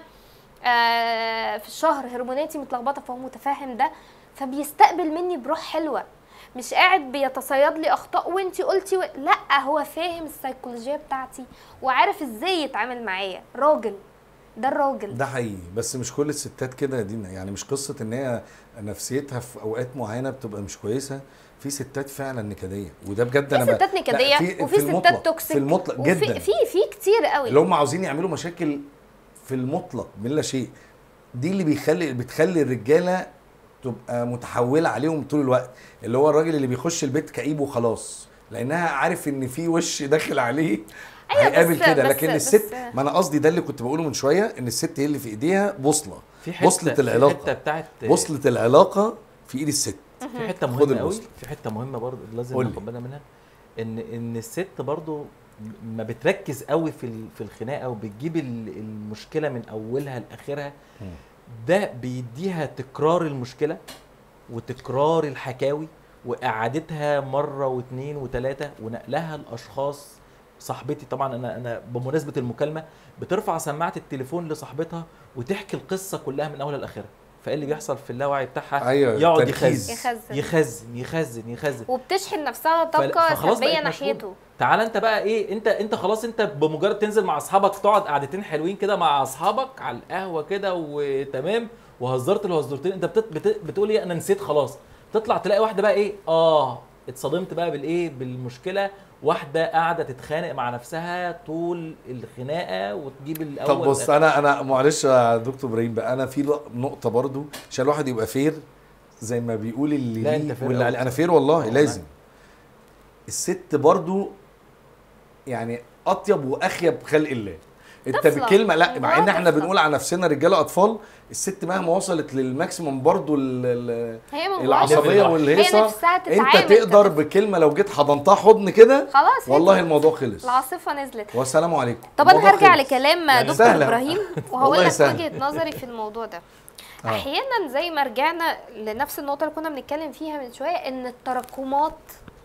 Speaker 1: آه، في الشهر هرموناتي متلخبطه فهو متفاهم ده فبيستقبل مني بروح حلوه مش قاعد بيتصيد لي اخطاء وانتي قلتي و... لا هو فاهم السيكولوجيه بتاعتي وعارف ازاي يتعامل معايا راجل ده الراجل
Speaker 2: ده حقيقي بس مش كل الستات كده يا دينا يعني مش قصه ان هي نفسيتها في اوقات معينه بتبقى مش كويسه في ستات فعلا نكديه وده بجد
Speaker 1: في
Speaker 2: انا ب-
Speaker 1: ستات
Speaker 2: لا،
Speaker 1: نكديه
Speaker 2: في-
Speaker 1: وفي
Speaker 2: في المطلق-
Speaker 1: ستات توكسيك
Speaker 2: في المطلق
Speaker 1: وفي
Speaker 2: جدا
Speaker 1: في في كتير قوي
Speaker 2: اللي هم عاوزين يعملوا مشاكل في المطلق من لا شيء دي اللي بيخلي بتخلي الرجاله تبقى متحوله عليهم طول الوقت اللي هو الراجل اللي بيخش البيت كئيب وخلاص لانها عارف ان في وش داخل عليه
Speaker 1: أيوة
Speaker 2: هيقابل
Speaker 1: بس-
Speaker 2: كده
Speaker 1: بس-
Speaker 2: لكن
Speaker 1: بس-
Speaker 2: الست ما انا قصدي ده اللي كنت بقوله من شويه ان الست هي اللي في ايديها بوصله
Speaker 4: في حته
Speaker 2: وصلت
Speaker 4: في
Speaker 2: العلاقة.
Speaker 4: حته بتاعت
Speaker 2: بوصله العلاقه في ايد الست
Speaker 4: في حته
Speaker 2: خد
Speaker 4: مهمه قوي
Speaker 2: الوصل.
Speaker 4: في حته مهمه برضه لازم
Speaker 2: قول لي.
Speaker 4: ناخد بالنا منها ان ان الست برضه ما بتركز قوي في ال- في الخناقه وبتجيب ال- المشكله من اولها لاخرها
Speaker 2: مم.
Speaker 4: ده بيديها تكرار المشكله وتكرار الحكاوي واعادتها مره واثنين وثلاثه ونقلها لاشخاص صاحبتي طبعا انا انا بمناسبه المكالمه بترفع سماعه التليفون لصاحبتها وتحكي القصه كلها من اولها لاخرها فايه اللي بيحصل في اللاوعي بتاعها
Speaker 2: ايوه
Speaker 4: يقعد
Speaker 2: تركيز.
Speaker 4: يخزن
Speaker 1: يخزن
Speaker 4: يخزن يخزن يخزن
Speaker 1: وبتشحن نفسها
Speaker 4: فل-
Speaker 1: طاقه
Speaker 4: فخلاص
Speaker 1: سلبيه
Speaker 4: بقت مشغولة.
Speaker 1: ناحيته
Speaker 4: تعال انت بقى ايه انت انت خلاص انت بمجرد تنزل مع اصحابك تقعد قعدتين حلوين كده مع اصحابك على القهوه كده وتمام وهزرت الهزرتين انت بت... بت... بتقول ايه انا نسيت خلاص تطلع تلاقي واحده بقى ايه اه اتصدمت بقى بالايه بالمشكله واحده قاعده تتخانق مع نفسها طول الخناقه وتجيب الاول
Speaker 2: طب بص انا انا معلش يا دكتور ابراهيم بقى انا في نقطه برضو عشان الواحد يبقى فير زي ما بيقول اللي
Speaker 4: لا،
Speaker 2: ليه
Speaker 4: أنت فير
Speaker 2: واللي
Speaker 4: أوي.
Speaker 2: عليه انا فير والله
Speaker 4: والله.
Speaker 2: لازم الست برضو يعني اطيب واخيب خلق الله انت
Speaker 1: طفلة.
Speaker 2: بكلمه لا مع ان
Speaker 1: والله
Speaker 2: احنا
Speaker 1: طفلة.
Speaker 2: بنقول على نفسنا رجاله اطفال الست مهما وصلت للماكسيموم برضو ال- ال-
Speaker 1: هي من جواها
Speaker 2: العصبيه
Speaker 4: هي
Speaker 2: والهيصه
Speaker 1: نفسها
Speaker 2: انت
Speaker 1: تتعامل
Speaker 2: تقدر
Speaker 1: كطفل.
Speaker 2: بكلمه لو جيت حضنتها حضن كده
Speaker 1: خلاص هي
Speaker 2: والله
Speaker 1: دي.
Speaker 2: الموضوع خلص
Speaker 1: العاصفه نزلت
Speaker 2: والسلام عليكم
Speaker 1: طب انا
Speaker 2: الموضوع
Speaker 1: هرجع
Speaker 2: خلص.
Speaker 1: لكلام
Speaker 2: يعني
Speaker 1: دكتور
Speaker 2: سهلة.
Speaker 1: ابراهيم وهقول
Speaker 2: والله
Speaker 1: لك
Speaker 2: سهل.
Speaker 1: وجهه نظري في الموضوع ده
Speaker 2: آه.
Speaker 1: احيانا زي ما رجعنا لنفس النقطه اللي كنا بنتكلم فيها من شويه ان التراكمات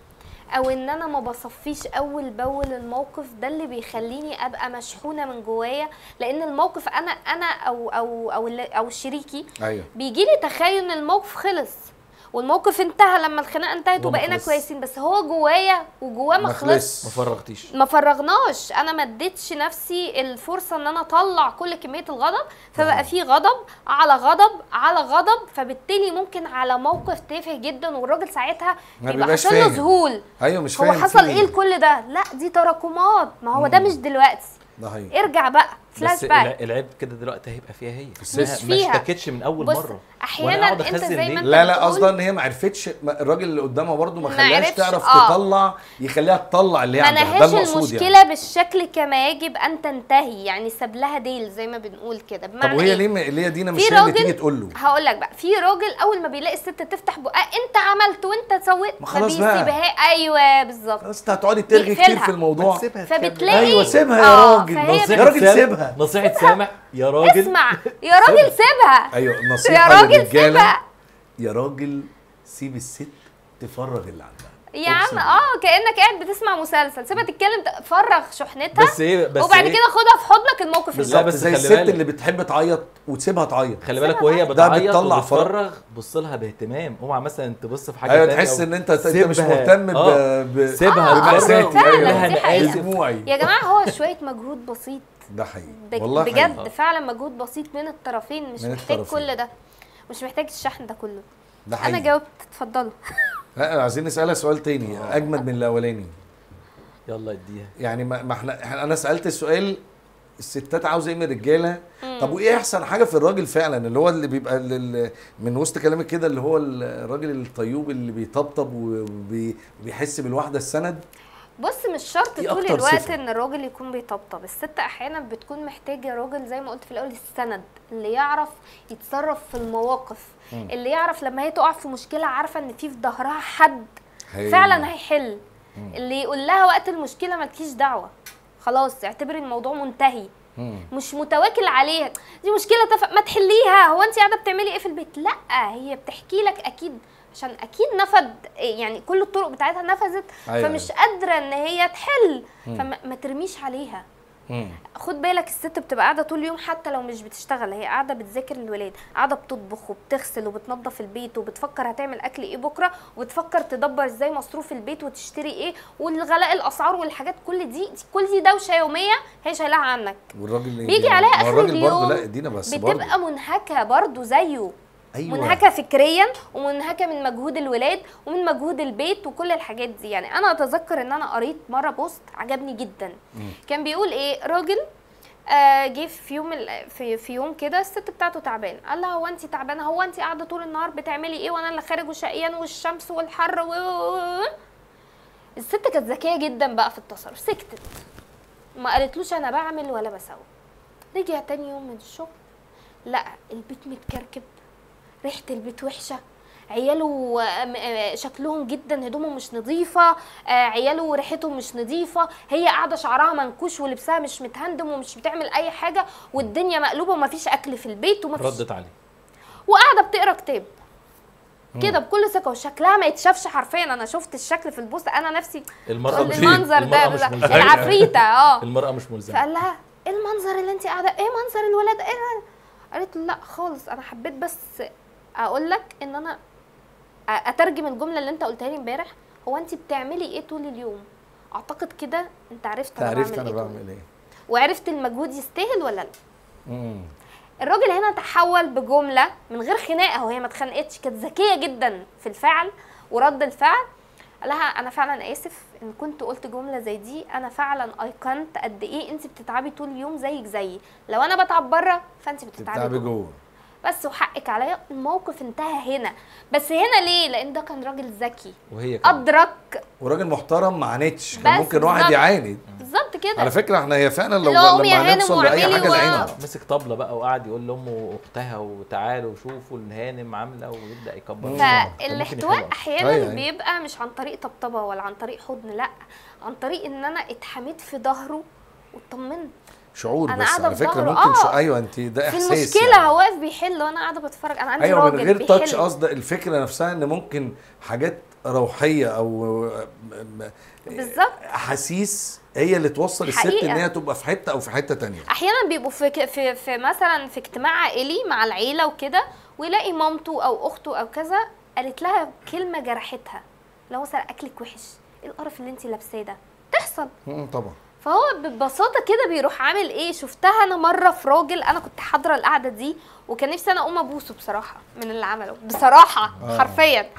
Speaker 1: او ان انا ما بصفيش اول باول الموقف ده اللي بيخليني ابقى مشحونه من جوايا لان الموقف انا انا او او او اللي- او شريكي
Speaker 2: ايوه
Speaker 1: بيجي لي تخيل ان الموقف خلص والموقف انتهى لما الخناقه انتهت
Speaker 4: هو ما
Speaker 1: وبقينا
Speaker 4: خلص.
Speaker 1: كويسين بس هو جوايا وجواه ما
Speaker 2: ما
Speaker 1: خلص
Speaker 4: ما فرغتيش
Speaker 1: ما فرغناش انا ما اديتش نفسي الفرصه ان انا اطلع كل كميه الغضب فبقى في غضب على غضب على غضب فبالتالي ممكن على موقف تافه جدا والراجل ساعتها
Speaker 2: ما
Speaker 1: بيبقى
Speaker 2: بيبقاش
Speaker 1: حصل له
Speaker 2: فاهم.
Speaker 1: ذهول
Speaker 2: ايوه مش
Speaker 1: هو
Speaker 2: فاهم
Speaker 1: حصل
Speaker 2: في
Speaker 1: ايه لكل ده لا دي تراكمات ما هو ده
Speaker 2: مم.
Speaker 1: مش دلوقتي
Speaker 2: ده حقيقي
Speaker 1: ارجع بقى فلاش
Speaker 4: بس
Speaker 1: باك
Speaker 4: الع- العيب كده دلوقتي هيبقى فيها هي
Speaker 2: الست.
Speaker 4: ما-
Speaker 1: مش
Speaker 4: ما
Speaker 1: فيها.
Speaker 4: اشتكتش من اول
Speaker 1: بص
Speaker 4: مره
Speaker 1: احيانا
Speaker 4: وأنا أقعد
Speaker 1: انت
Speaker 4: أخزن
Speaker 1: زي
Speaker 4: ليه؟
Speaker 1: ما انت
Speaker 2: لا لا
Speaker 1: بتقول
Speaker 2: قصدها ان هي ما عرفتش ما- الراجل اللي قدامها برضو ما
Speaker 1: ما
Speaker 2: خلاهاش
Speaker 1: عرفش،
Speaker 2: تعرف
Speaker 1: آه.
Speaker 2: تطلع يخليها تطلع اللي هي
Speaker 1: ما
Speaker 2: عندها ده
Speaker 1: نهاش
Speaker 2: المقصود
Speaker 1: المشكله
Speaker 2: يعني
Speaker 1: بالشكل كما يجب ان تنتهي يعني ساب لها ديل زي ما بنقول كده
Speaker 2: طب
Speaker 1: بمعنى
Speaker 2: وهي
Speaker 1: إيه؟
Speaker 2: ليه م- اللي هي دينا مش
Speaker 1: في
Speaker 2: هي اللي
Speaker 1: راجل-
Speaker 2: تيجي تقول له
Speaker 1: هقول لك بقى في راجل اول ما بيلاقي الست تفتح بقها انت عملت وانت سويت
Speaker 2: ما خلاص بقى.
Speaker 1: بيسيبها ايوه بالظبط
Speaker 2: خلاص انت هتقعدي ترغي كتير
Speaker 1: يقفلها.
Speaker 2: في الموضوع
Speaker 1: فبتلاقي
Speaker 2: ايوه سيبها يا
Speaker 1: آه،
Speaker 2: راجل
Speaker 1: فهي
Speaker 2: نصيحة- يا راجل
Speaker 4: سامع-
Speaker 2: سيبها
Speaker 4: نصيحه سامع يا راجل
Speaker 1: اسمع يا راجل سيبها
Speaker 2: ايوه
Speaker 1: يا
Speaker 2: النصيحه
Speaker 1: راجل
Speaker 2: للرجاله
Speaker 1: سيبها
Speaker 2: يا راجل سيب الست تفرغ اللي عندها
Speaker 1: يا
Speaker 2: أقسم
Speaker 1: عم اه كانك قاعد بتسمع مسلسل سيبها تتكلم ت- فرغ شحنتها
Speaker 4: بس ايه بس
Speaker 1: وبعد
Speaker 4: إيه؟
Speaker 1: كده خدها في حضنك الموقف
Speaker 4: لا،
Speaker 1: اللي
Speaker 4: بس
Speaker 2: زي
Speaker 4: خلي
Speaker 2: الست
Speaker 4: بالك.
Speaker 2: اللي بتحب تعيط وتسيبها تعيط
Speaker 4: خلي بالك
Speaker 1: سيبها
Speaker 4: وهي
Speaker 1: بقى.
Speaker 2: ده
Speaker 4: بتعيط
Speaker 2: بتطلع
Speaker 4: وبتفرغ بص لها باهتمام اوعى مثلا تبص في حاجه
Speaker 2: ايوه
Speaker 4: تانية
Speaker 2: تحس
Speaker 4: أو
Speaker 2: ان انت انت مش
Speaker 4: سيبها.
Speaker 2: مهتم ب
Speaker 4: آه.
Speaker 2: ب
Speaker 4: سيبها
Speaker 1: آه،
Speaker 4: تفرغ
Speaker 2: بمأساتي.
Speaker 1: فعلا،
Speaker 2: أيوة.
Speaker 1: دي حقيقة.
Speaker 2: بدموعي
Speaker 1: يا جماعه هو شويه مجهود بسيط
Speaker 2: ده حقيقي
Speaker 1: بج-
Speaker 2: والله
Speaker 1: بجد
Speaker 2: حقيقي.
Speaker 1: فعلا مجهود بسيط من الطرفين مش
Speaker 2: من
Speaker 1: محتاج
Speaker 2: الطرفين.
Speaker 1: كل ده مش محتاج الشحن ده كله
Speaker 2: ده
Speaker 1: انا
Speaker 2: حقيقي
Speaker 1: جاوبت اتفضلوا
Speaker 2: لا عايزين نسالها سؤال تاني اجمد من الاولاني
Speaker 4: يلا اديها
Speaker 2: يعني ما ما احنا إحنا- انا سالت السؤال الستات عاوزه ايه من الرجاله طب وايه احسن حاجه في الراجل فعلا اللي هو اللي بيبقى ال- من وسط كلامك كده اللي هو الراجل الطيوب اللي بيطبطب وبي- وبيحس بالوحده السند
Speaker 1: بص مش شرط
Speaker 2: إيه
Speaker 1: طول
Speaker 2: أكتر
Speaker 1: الوقت
Speaker 2: صفة؟
Speaker 1: ان الراجل يكون بيطبطب الست احيانا بتكون محتاجه راجل زي ما قلت في الاول السند اللي يعرف يتصرف في المواقف اللي يعرف لما هي تقع في مشكله عارفه ان في في ظهرها حد
Speaker 2: هي-
Speaker 1: فعلا هيحل اللي يقول لها وقت المشكله مالكيش دعوه خلاص اعتبري الموضوع منتهي
Speaker 2: مم.
Speaker 1: مش متواكل عليها دي مشكله تف... ما تحليها هو انت قاعده بتعملي ايه في البيت لا هي بتحكي لك اكيد عشان اكيد نفد يعني كل الطرق بتاعتها نفذت
Speaker 2: أيوة،
Speaker 1: فمش قادره ان هي تحل فما ما ترميش عليها
Speaker 2: مم.
Speaker 1: خد بالك الست بتبقى قاعده طول اليوم حتى لو مش بتشتغل هي قاعده بتذاكر الولاد قاعده بتطبخ وبتغسل وبتنظف البيت وبتفكر هتعمل اكل ايه بكره وتفكر تدبر ازاي مصروف البيت وتشتري ايه والغلاء الاسعار والحاجات كل دي, دي كل دي دوشه يوميه هي شايلاها عنك
Speaker 2: والراجل
Speaker 1: بيجي عليها
Speaker 2: ما هو
Speaker 1: اخر
Speaker 2: الراجل
Speaker 1: اليوم
Speaker 2: برضه لا ادينا بس برضه
Speaker 1: بتبقى منهكه برضه زيه
Speaker 2: ايوه
Speaker 1: منهكه فكريا ومنهكه من مجهود الولاد ومن مجهود البيت وكل الحاجات دي يعني انا اتذكر ان انا قريت مره بوست عجبني جدا كان بيقول ايه راجل آه جه في يوم ال- في, في يوم كده الست بتاعته تعبانه قال لها هو انت تعبانه هو انت قاعده طول النهار بتعملي ايه وانا اللي خارج وشقيان والشمس والحر و و- و- و- الست كانت ذكيه جدا بقى في التصرف سكتت ما قالتلوش انا بعمل ولا بسوي رجع تاني يوم من الشغل لقى البيت متكركب ريحه البيت وحشه عياله آه، م- آه، شكلهم جدا هدومهم مش نظيفه آه، عياله ريحتهم مش نظيفه هي قاعده شعرها منكوش ولبسها مش متهندم ومش بتعمل اي حاجه والدنيا مقلوبه ومفيش اكل في البيت ومفيش
Speaker 4: ردت عليه
Speaker 1: وقاعده بتقرا كتاب كده بكل ثقه وشكلها ما يتشافش حرفيا انا شفت الشكل في البوست انا نفسي
Speaker 4: المرأة مش
Speaker 1: المنظر
Speaker 4: المرأة
Speaker 1: ده
Speaker 4: مش
Speaker 1: ده-
Speaker 4: ملزمة.
Speaker 1: العفريته اه
Speaker 4: المرأة مش ملزمة
Speaker 1: فقال لها ايه المنظر اللي انت قاعده ايه منظر الولاد ايه ده؟ قالت له لا خالص انا حبيت بس اقول لك ان انا أ- اترجم الجمله اللي انت قلتها لي امبارح هو انت بتعملي ايه طول اليوم اعتقد كده انت عرفت انا
Speaker 2: عرفت
Speaker 1: بعمل
Speaker 2: انا
Speaker 1: ايه طول
Speaker 2: بعمل ايه
Speaker 1: وعرفت المجهود يستاهل ولا لا
Speaker 2: مم.
Speaker 1: الراجل هنا تحول بجمله من غير خناقه وهي ما اتخانقتش كانت ذكيه جدا في الفعل ورد الفعل قال لها انا فعلا اسف ان كنت قلت جمله زي دي انا فعلا ايقنت قد ايه انت بتتعبي طول اليوم زيك زيي لو انا بتعب بره فانت بتتعبي
Speaker 2: بتتعبي
Speaker 1: جوه
Speaker 2: جوه
Speaker 1: بس وحقك عليا الموقف انتهى هنا بس هنا ليه لان ده كان راجل ذكي
Speaker 3: وهي كمان.
Speaker 1: ادرك
Speaker 2: وراجل محترم ما عانتش كان
Speaker 1: بس
Speaker 2: ممكن واحد
Speaker 1: بالظبط.
Speaker 2: يعاند
Speaker 1: بالظبط كده
Speaker 2: على فكره احنا هي فعلا لو
Speaker 1: اللي هو قومي يا
Speaker 2: لما
Speaker 1: هانم
Speaker 2: هنوصل لاي
Speaker 1: واعملي
Speaker 2: حاجه
Speaker 1: و-
Speaker 2: زعينا
Speaker 4: مسك طبله بقى وقعد يقول لامه واختها وتعالوا شوفوا الهانم عامله ويبدا يكبر
Speaker 2: مم.
Speaker 4: كان ممكن
Speaker 1: فالاحتواء
Speaker 4: يحلها.
Speaker 1: احيانا
Speaker 2: أيوة، أيوة.
Speaker 1: بيبقى مش عن طريق طبطبه ولا عن طريق حضن لا عن طريق ان انا اتحميت في ظهره واطمنت
Speaker 2: شعور
Speaker 1: أنا
Speaker 2: بس
Speaker 1: قاعدة
Speaker 2: على
Speaker 1: في
Speaker 2: فكره
Speaker 1: ظهره.
Speaker 2: ممكن شو...
Speaker 1: آه.
Speaker 2: ايوه انت ده
Speaker 1: في
Speaker 2: احساس
Speaker 1: المشكله
Speaker 2: يعني.
Speaker 1: هو واقف بيحل وانا قاعده بتفرج انا عندي
Speaker 2: ايوه من
Speaker 1: راجل
Speaker 2: غير تاتش
Speaker 1: بيحل.
Speaker 2: قصد الفكره نفسها ان ممكن حاجات روحيه او م- م-
Speaker 1: بالظبط
Speaker 2: احاسيس هي اللي توصل الست
Speaker 1: حقيقة.
Speaker 2: ان هي تبقى في حته او في حته تانية
Speaker 1: احيانا بيبقوا في ك- في في مثلا في اجتماع عائلي مع العيله وكده ويلاقي مامته او اخته او كذا قالت لها كلمه جرحتها لو مثلا اكلك وحش ايه القرف اللي انت لابساه ده تحصل
Speaker 2: مم، طبعا
Speaker 1: فهو ببساطه كده بيروح عامل ايه شفتها انا مره في راجل انا كنت حاضره القعده دي وكان نفسي انا اقوم ابوسه بصراحه من اللي عمله بصراحه
Speaker 2: آه.
Speaker 1: حرفيا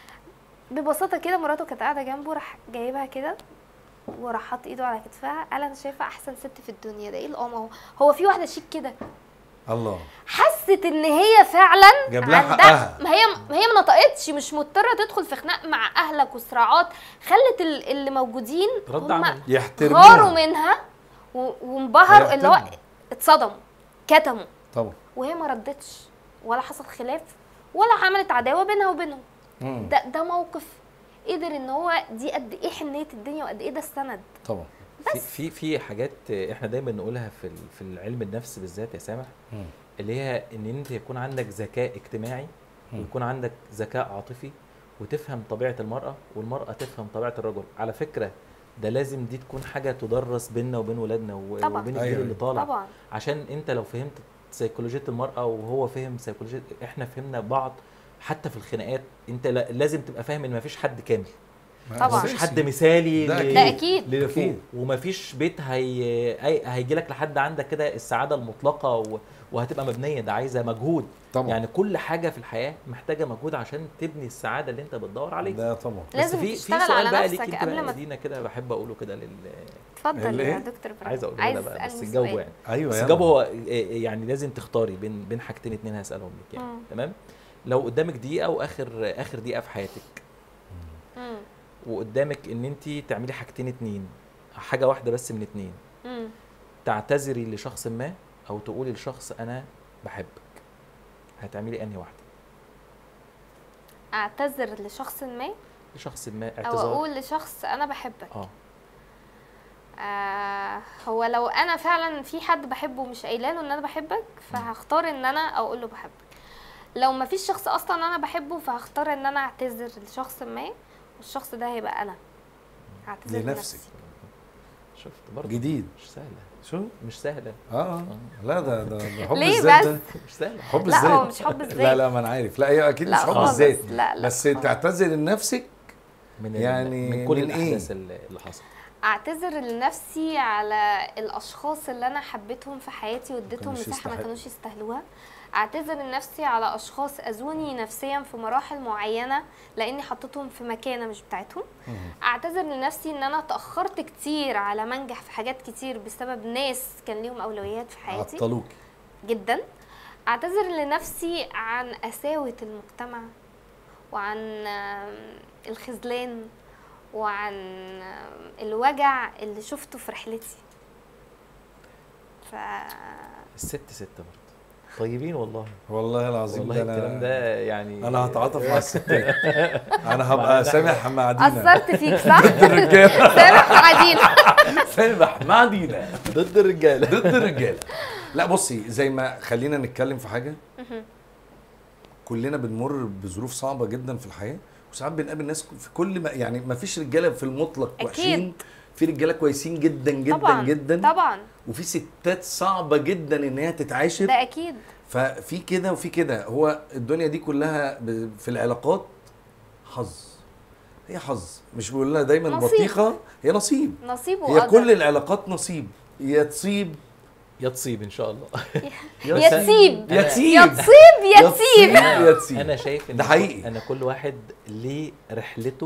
Speaker 1: ببساطه كده مراته كانت قاعده جنبه راح جايبها كده وراح حاطط ايده على كتفها قال انا شايفه احسن ست في الدنيا ده ايه القمه هو هو في واحده شيك كده
Speaker 2: الله
Speaker 1: حست ان هي فعلا
Speaker 2: جاب لها
Speaker 1: عندها-
Speaker 2: حقها.
Speaker 1: ما هي ما هي ما نطقتش مش مضطره تدخل في خناق مع اهلك وصراعات خلت ال- اللي موجودين
Speaker 4: رد
Speaker 1: هم
Speaker 4: عمل.
Speaker 2: يحترموها.
Speaker 1: غاروا منها و- وانبهروا اللي هو
Speaker 2: هيحترموا.
Speaker 1: اتصدموا كتموا
Speaker 2: طبعا
Speaker 1: وهي ما ردتش ولا حصل خلاف ولا عملت عداوه بينها وبينهم
Speaker 2: مم.
Speaker 1: ده ده موقف قدر ان هو دي قد ايه حنيه الدنيا وقد ايه ده السند
Speaker 2: طبعا
Speaker 4: في في في حاجات احنا دايما نقولها في ال- في العلم النفس بالذات يا سامح
Speaker 2: مم.
Speaker 4: اللي هي ان انت يكون عندك ذكاء اجتماعي
Speaker 2: مم.
Speaker 4: ويكون عندك ذكاء عاطفي وتفهم طبيعه المراه والمراه تفهم طبيعه الرجل على فكره ده لازم دي تكون حاجه تدرس بيننا وبين ولادنا و-
Speaker 1: طبعا.
Speaker 4: وبين
Speaker 2: أيوة،
Speaker 4: الجيل اللي
Speaker 2: أيوة.
Speaker 4: طالع
Speaker 1: طبعا
Speaker 4: عشان انت لو فهمت سيكولوجيه المراه وهو فهم سيكولوجيه احنا فهمنا بعض حتى في الخناقات انت لا- لازم تبقى فاهم ان مفيش حد كامل
Speaker 1: طبعا.
Speaker 4: مفيش حد مثالي
Speaker 2: ده
Speaker 4: ل-
Speaker 2: أكيد.
Speaker 1: ده أكيد.
Speaker 4: للي فوق
Speaker 2: أكيد.
Speaker 4: ومفيش بيت هي هيجي لك لحد عندك كده السعاده المطلقه و... وهتبقى مبنيه ده عايزه مجهود
Speaker 2: طبعا
Speaker 4: يعني كل حاجه في الحياه محتاجه مجهود عشان تبني السعاده اللي انت بتدور عليها
Speaker 2: ده طبعا
Speaker 1: لازم
Speaker 4: بس في
Speaker 1: تشتغل
Speaker 4: في سؤال
Speaker 1: على
Speaker 4: بقى
Speaker 1: نفسك
Speaker 4: ليك انت
Speaker 1: قبل
Speaker 4: بقى
Speaker 1: ما
Speaker 4: يا دينا كده بحب اقوله كده لل
Speaker 1: اتفضل
Speaker 2: اللي
Speaker 1: يا
Speaker 2: إيه؟
Speaker 1: دكتور إبراهيم.
Speaker 4: عايز اقوله
Speaker 1: عايز
Speaker 4: انا بقى بس
Speaker 1: تسألني
Speaker 4: الجو
Speaker 1: سؤال.
Speaker 4: يعني
Speaker 2: ايوه
Speaker 4: بس
Speaker 2: يلا.
Speaker 4: الجو هو يعني لازم تختاري بين بين حاجتين اتنين هسالهم لك يعني
Speaker 1: مم.
Speaker 4: تمام لو قدامك دقيقه واخر اخر دقيقه في حياتك
Speaker 1: مم.
Speaker 4: وقدامك ان انت تعملي حاجتين اتنين حاجه واحده بس من اتنين
Speaker 1: مم.
Speaker 4: تعتذري لشخص ما او تقولي لشخص انا بحبك هتعملي انهي واحده
Speaker 1: اعتذر لشخص ما
Speaker 4: لشخص ما
Speaker 1: او
Speaker 4: اعتذار
Speaker 1: اقول لشخص انا بحبك
Speaker 4: اه
Speaker 1: آه هو لو انا فعلا في حد بحبه ومش قايله له ان انا بحبك فهختار ان انا اقول له بحبك لو ما فيش شخص اصلا انا بحبه فهختار ان انا اعتذر لشخص ما والشخص ده هيبقى انا اعتذر
Speaker 2: لنفسك.
Speaker 1: لنفسي
Speaker 4: شفت برضه
Speaker 2: جديد
Speaker 4: مش سهله
Speaker 2: شو
Speaker 4: مش سهله
Speaker 2: اه اه لا ده ده ده حب
Speaker 1: ليه
Speaker 2: الذات
Speaker 1: بس؟
Speaker 2: ده
Speaker 4: مش سهله
Speaker 2: حب
Speaker 1: لا
Speaker 2: الذات
Speaker 1: هو مش حب الذات
Speaker 2: لا لا ما انا عارف لا هي اكيد
Speaker 1: لا
Speaker 2: مش حب
Speaker 1: خالص.
Speaker 2: الذات
Speaker 1: لا لا
Speaker 2: بس
Speaker 1: خالص.
Speaker 2: تعتذر لنفسك
Speaker 4: من
Speaker 2: يعني
Speaker 4: يعني من كل
Speaker 2: من
Speaker 4: الاحداث
Speaker 2: إيه؟
Speaker 4: اللي اللي حصلت
Speaker 1: اعتذر لنفسي على الاشخاص اللي انا حبيتهم في حياتي واديتهم
Speaker 2: كانوش
Speaker 1: مساحه ما
Speaker 2: يستحقوا.
Speaker 1: كانوش يستاهلوها اعتذر لنفسي على اشخاص اذوني نفسيا في مراحل معينه لاني حطيتهم في مكانه مش بتاعتهم اعتذر لنفسي ان انا اتاخرت كتير على منجح في حاجات كتير بسبب ناس كان ليهم اولويات في حياتي
Speaker 2: عطلوكي
Speaker 1: جدا اعتذر لنفسي عن قساوة المجتمع وعن آم، الخذلان وعن آم، الوجع اللي شفته في رحلتي ف
Speaker 4: الست ست برضه طيبين والله
Speaker 2: والله العظيم
Speaker 4: والله
Speaker 2: ده
Speaker 4: الكلام
Speaker 2: انا
Speaker 4: ده يعني
Speaker 2: انا هتعاطف مع الستات انا هبقى سامح مع دينا
Speaker 1: اثرت فيك صح
Speaker 2: الرجاله
Speaker 1: سامح مع دينا
Speaker 2: سامح مع دينا
Speaker 4: ضد الرجاله
Speaker 2: ضد الرجاله لا بصي زي ما خلينا نتكلم في حاجه كلنا بنمر بظروف صعبه جدا في الحياه وساعات بنقابل ناس في كل ما يعني ما فيش رجاله في المطلق
Speaker 1: أكيد.
Speaker 2: وحشين في رجاله كويسين جدا جدا
Speaker 1: طبعا
Speaker 2: جدا
Speaker 1: طبعا
Speaker 2: وفي ستات صعبه جدا ان هي تتعاشر
Speaker 1: ده اكيد
Speaker 2: ففي كده وفي كده هو الدنيا دي كلها ب- في العلاقات حظ هي حظ مش بقول لها دايما
Speaker 1: نصيب.
Speaker 2: بطيخه هي نصيب
Speaker 1: نصيب
Speaker 2: هي
Speaker 1: وقدر
Speaker 2: كل العلاقات نصيب يا تصيب
Speaker 4: يا تصيب ان شاء الله
Speaker 1: يا تسيب
Speaker 2: يا
Speaker 4: أنا-
Speaker 2: تسيب
Speaker 1: يا تصيب يا تسيب
Speaker 2: يا تسيب
Speaker 4: انا شايف ان
Speaker 2: ده حقيقي.
Speaker 4: انا كل واحد ليه رحلته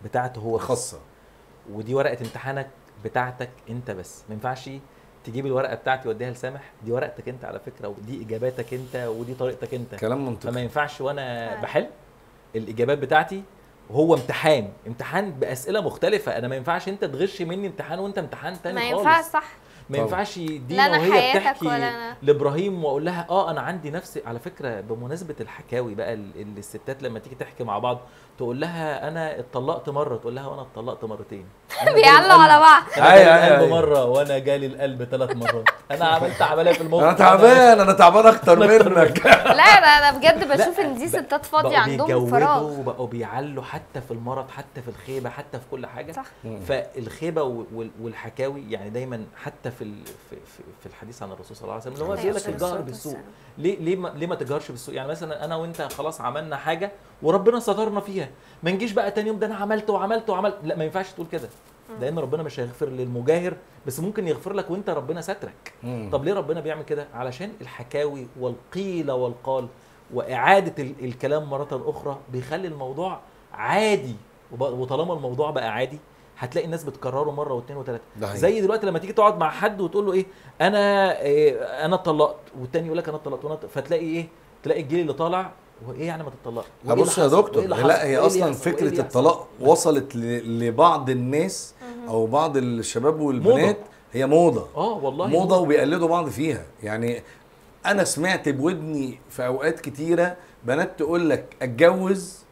Speaker 4: بتاعته هو بس.
Speaker 2: خاصه
Speaker 4: ودي ورقه امتحانك بتاعتك انت بس ما ينفعش تجيب الورقه بتاعتي واديها لسامح دي ورقتك انت على فكره ودي اجاباتك انت ودي طريقتك انت
Speaker 2: كلام منطقي
Speaker 4: فما ينفعش وانا
Speaker 1: فعلا.
Speaker 4: بحل الاجابات بتاعتي وهو امتحان امتحان باسئله مختلفه انا ما ينفعش انت تغش مني امتحان وانت امتحان تاني
Speaker 1: ما
Speaker 4: خالص
Speaker 1: ينفعش صح
Speaker 4: ما
Speaker 2: طبعا.
Speaker 4: ينفعش
Speaker 1: لا
Speaker 4: دينا
Speaker 1: أنا
Speaker 4: وهي
Speaker 1: حياتك
Speaker 4: بتحكي
Speaker 1: ولا أنا.
Speaker 4: لابراهيم واقول لها اه انا عندي نفس على فكره بمناسبه الحكاوي بقى ال- اللي الستات لما تيجي تحكي مع بعض تقول لها انا اتطلقت مره تقول لها وانا اتطلقت مرتين أنا جالي
Speaker 1: بيعلوا
Speaker 4: القلب-
Speaker 1: على بعض
Speaker 4: انا
Speaker 2: أيوة،
Speaker 4: جالي
Speaker 2: أيوة،
Speaker 4: القلب
Speaker 2: أيوة.
Speaker 4: مره وانا جالي القلب ثلاث مرات انا عملت عمليه في المخ
Speaker 2: انا تعبان انا تعبان اكتر
Speaker 4: أنا أكتر
Speaker 2: منك
Speaker 1: لا انا انا بجد بشوف
Speaker 4: لا،
Speaker 1: ان دي
Speaker 4: ب-
Speaker 1: ستات فاضيه
Speaker 4: بقوا
Speaker 1: عندهم فراغ
Speaker 4: بيجودوا بقوا بيعلوا حتى في المرض حتى في الخيبه حتى في كل حاجه
Speaker 1: صح
Speaker 4: فالخيبه و- وال- والحكاوي يعني دايما حتى في ال- في, في, في الحديث عن الرسول صلى الله عليه وسلم اللي هو
Speaker 1: عليه
Speaker 4: بيقول لك
Speaker 1: الصلاة
Speaker 4: الجهر
Speaker 1: والسلام.
Speaker 4: بالسوء ليه ليه ما, ليه ما تجهرش بالسوء يعني مثلا انا وانت خلاص عملنا حاجه وربنا سترنا فيها ما نجيش بقى تاني يوم ده انا عملت وعملت وعملت لا ما ينفعش تقول كده لان ربنا مش هيغفر للمجاهر بس ممكن يغفر لك وانت ربنا سترك
Speaker 2: مم.
Speaker 4: طب ليه ربنا بيعمل كده علشان الحكاوي والقيل والقال واعاده ال- الكلام مره اخرى بيخلي الموضوع عادي وب- وطالما الموضوع بقى عادي هتلاقي الناس بتكرره مره واثنين وثلاثه
Speaker 2: ده حقيقي.
Speaker 4: زي دلوقتي لما تيجي تقعد مع حد وتقول له ايه انا إيه انا اتطلقت والتاني يقول لك انا اتطلقت وانا اتطلقت. فتلاقي ايه تلاقي الجيل اللي طالع هو ايه يعني ما تتطلق
Speaker 2: لا بص يا دكتور لا هي اصلا فكره الطلاق وصلت ل- لبعض الناس او بعض الشباب والبنات هي موضه
Speaker 4: اه والله
Speaker 2: موضه وبيقلدوا بعض فيها يعني انا سمعت بودني في اوقات كتيره بنات تقول لك اتجوز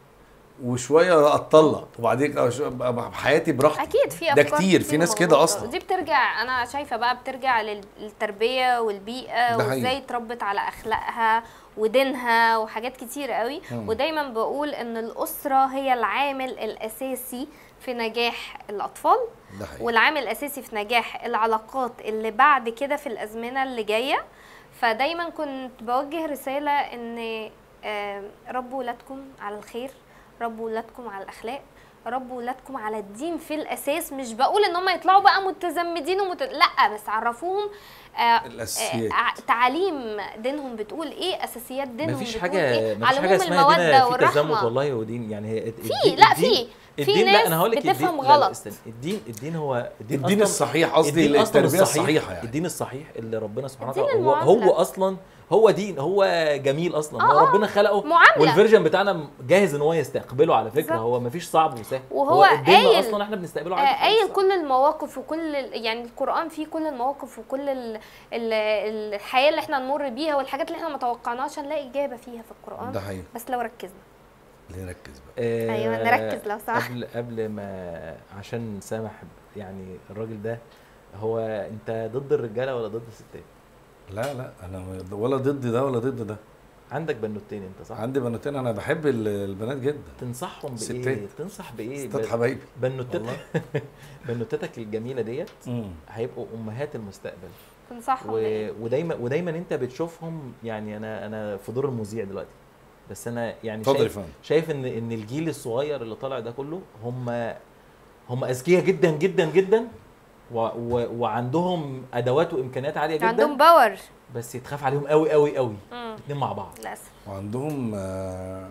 Speaker 2: وشويه اتطلق وبعدين أبقى حياتي براحتي
Speaker 1: اكيد في
Speaker 2: ده
Speaker 1: افكار
Speaker 2: كتير، في ناس كده
Speaker 1: مغلوطة.
Speaker 2: أصلاً.
Speaker 1: دي بترجع انا شايفه بقى بترجع لل- للتربيه والبيئه
Speaker 2: ده حقيقي.
Speaker 1: وازاي اتربت على اخلاقها ودينها وحاجات كتير قوي
Speaker 2: مم.
Speaker 1: ودايما بقول ان الاسره هي العامل الاساسي في نجاح الاطفال
Speaker 2: ده حقيقي
Speaker 1: والعامل الاساسي في نجاح العلاقات اللي بعد كده في الازمنه اللي جايه فدايما كنت بوجه رساله ان آه، ربوا ولادكم على الخير ربوا ولادكم على الاخلاق ربوا ولادكم على الدين في الاساس مش بقول ان هم يطلعوا بقى متزمدين ومت... لا بس عرفوهم آه
Speaker 2: الاساسيات
Speaker 1: آه، تعاليم دينهم بتقول ايه اساسيات دينهم
Speaker 4: مفيش
Speaker 1: بتقول
Speaker 4: حاجه
Speaker 1: ايه
Speaker 4: مفيش حاجه
Speaker 1: علموهم
Speaker 4: اسمها دين
Speaker 1: الموده
Speaker 4: في تزمت
Speaker 1: والرحمه
Speaker 4: والله ودين يعني هي الد-
Speaker 1: في
Speaker 4: الدين-
Speaker 1: لا
Speaker 4: الدين-
Speaker 1: في في
Speaker 4: الدين لا
Speaker 1: ناس
Speaker 4: انا هقول لك
Speaker 1: بتفهم
Speaker 4: الدين لا، لا
Speaker 1: غلط
Speaker 4: استنى الدين الدين هو الدين,
Speaker 2: الدين
Speaker 4: أصلاً-
Speaker 2: الصحيح قصدي
Speaker 4: الدين أصلاً
Speaker 2: التربيه
Speaker 4: الصحيح
Speaker 2: الصحيحه يعني
Speaker 4: الدين الصحيح اللي ربنا سبحانه
Speaker 1: الدين
Speaker 4: وتعالى هو,
Speaker 1: المعاملة.
Speaker 4: هو اصلا هو دين هو جميل اصلا
Speaker 1: آه،
Speaker 4: هو
Speaker 1: آه.
Speaker 4: ربنا خلقه
Speaker 1: معاملة.
Speaker 4: والفيرجن بتاعنا جاهز ان هو يستقبله على فكره
Speaker 1: بالظبط.
Speaker 4: هو مفيش صعب وسهل
Speaker 1: وهو
Speaker 4: هو الدين
Speaker 1: قايل-
Speaker 4: اصلا احنا بنستقبله
Speaker 1: آه،
Speaker 4: عادي
Speaker 1: قايل
Speaker 4: خالص.
Speaker 1: كل المواقف وكل ال- يعني القرآن فيه كل المواقف وكل ال ال الحياة اللي احنا نمر بيها والحاجات اللي احنا ما توقعناش هنلاقي إجابة فيها في القرآن
Speaker 2: ده حقيقي
Speaker 1: بس لو ركزنا
Speaker 2: ليه ركز بقى
Speaker 4: آه،
Speaker 1: أيوة، نركز لو سمحت.
Speaker 4: قبل قبل ما عشان سامح يعني الراجل ده هو انت ضد الرجاله ولا ضد الستات
Speaker 2: لا لا انا ولا ضد ده ولا ضد ده
Speaker 4: عندك بنوتين انت صح
Speaker 2: عندي بنوتين انا بحب ال- البنات جدا
Speaker 4: تنصحهم بايه
Speaker 2: ستات.
Speaker 4: تنصح بايه
Speaker 2: ستات حبايبي
Speaker 4: بنوتتك
Speaker 2: والله.
Speaker 4: بنوتتك الجميله ديت
Speaker 2: مم.
Speaker 4: هيبقوا امهات المستقبل
Speaker 1: تنصحهم
Speaker 4: و...
Speaker 1: بإيه؟
Speaker 4: ودايما ودايما انت بتشوفهم يعني انا انا في دور المذيع دلوقتي بس انا يعني
Speaker 2: اتفضل يا
Speaker 4: شايف
Speaker 2: فندم
Speaker 4: شايف ان ان الجيل الصغير اللي طالع ده كله هم هم اذكياء جدا جدا جدا و... و... وعندهم ادوات وامكانيات عاليه جدا
Speaker 1: عندهم باور
Speaker 4: بس يتخاف عليهم قوي قوي قوي
Speaker 1: مم،
Speaker 4: اتنين مع بعض
Speaker 1: للأسف
Speaker 2: وعندهم آه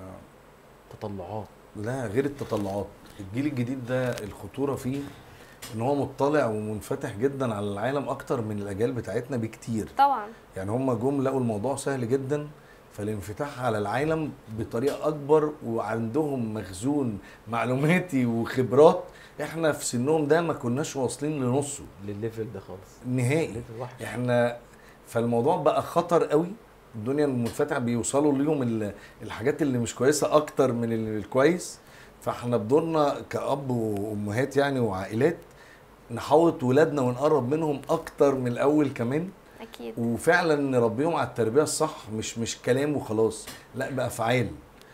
Speaker 4: تطلعات
Speaker 2: لا غير التطلعات الجيل الجديد ده الخطوره فيه ان هو مطلع ومنفتح جدا على العالم اكتر من الاجيال بتاعتنا بكتير
Speaker 1: طبعا
Speaker 2: يعني هم جم لقوا الموضوع سهل جدا فالانفتاح على العالم بطريقه اكبر وعندهم مخزون معلوماتي وخبرات احنا في سنهم ده ما كناش واصلين لنصه
Speaker 4: للليفل ده خالص
Speaker 2: نهائي
Speaker 4: ليفل وحش
Speaker 2: احنا فالموضوع بقى خطر قوي الدنيا المنفتحه بيوصلوا ليهم ال- الحاجات اللي مش كويسه اكتر من ال- الكويس فاحنا بدورنا كاب وامهات يعني وعائلات نحوط ولادنا ونقرب منهم اكتر من الاول كمان
Speaker 1: أكيد
Speaker 2: وفعلا نربيهم على التربيه الصح مش مش كلام وخلاص لا بافعال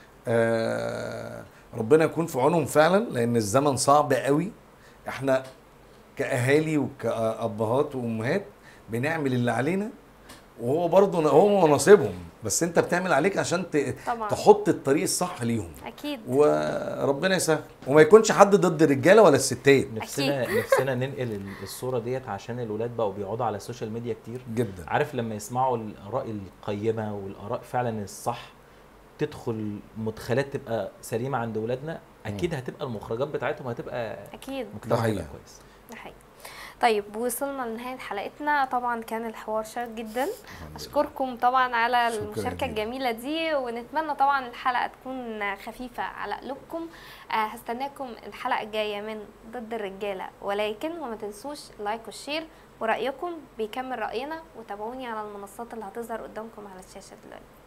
Speaker 2: آه ربنا يكون في عونهم فعلا لان الزمن صعب قوي احنا كاهالي وكابهات وامهات بنعمل اللي علينا وهو برضه هو نصيبهم بس انت بتعمل عليك عشان ت-
Speaker 1: طبعا
Speaker 2: تحط الطريق الصح ليهم
Speaker 1: أكيد
Speaker 2: وربنا يسهل وما يكونش حد ضد الرجاله ولا الستات
Speaker 4: نفسنا نفسنا ننقل ال- الصوره ديت عشان الولاد بقوا بيقعدوا على السوشيال ميديا كتير
Speaker 2: جدا
Speaker 4: عارف لما يسمعوا الاراء القيمه والاراء فعلا الصح تدخل مدخلات تبقى سليمه عند ولادنا اكيد هتبقى المخرجات بتاعتهم هتبقى
Speaker 1: اكيد
Speaker 4: مجتمع
Speaker 2: حقيقي.
Speaker 4: هيبقى كويس
Speaker 1: ده حقيقي طيب وصلنا لنهاية حلقتنا طبعا كان الحوار شيق جدا أشكركم طبعا على
Speaker 2: شكراً
Speaker 1: المشاركة
Speaker 2: جزيلاً.
Speaker 1: الجميلة دي ونتمنى طبعا الحلقة تكون خفيفة على قلوبكم آه هستناكم الحلقة الجاية من ضد الرجالة ولكن وما تنسوش لايك والشير ورأيكم بيكمل رأينا وتابعوني على المنصات اللي هتظهر قدامكم على الشاشة دلوقتي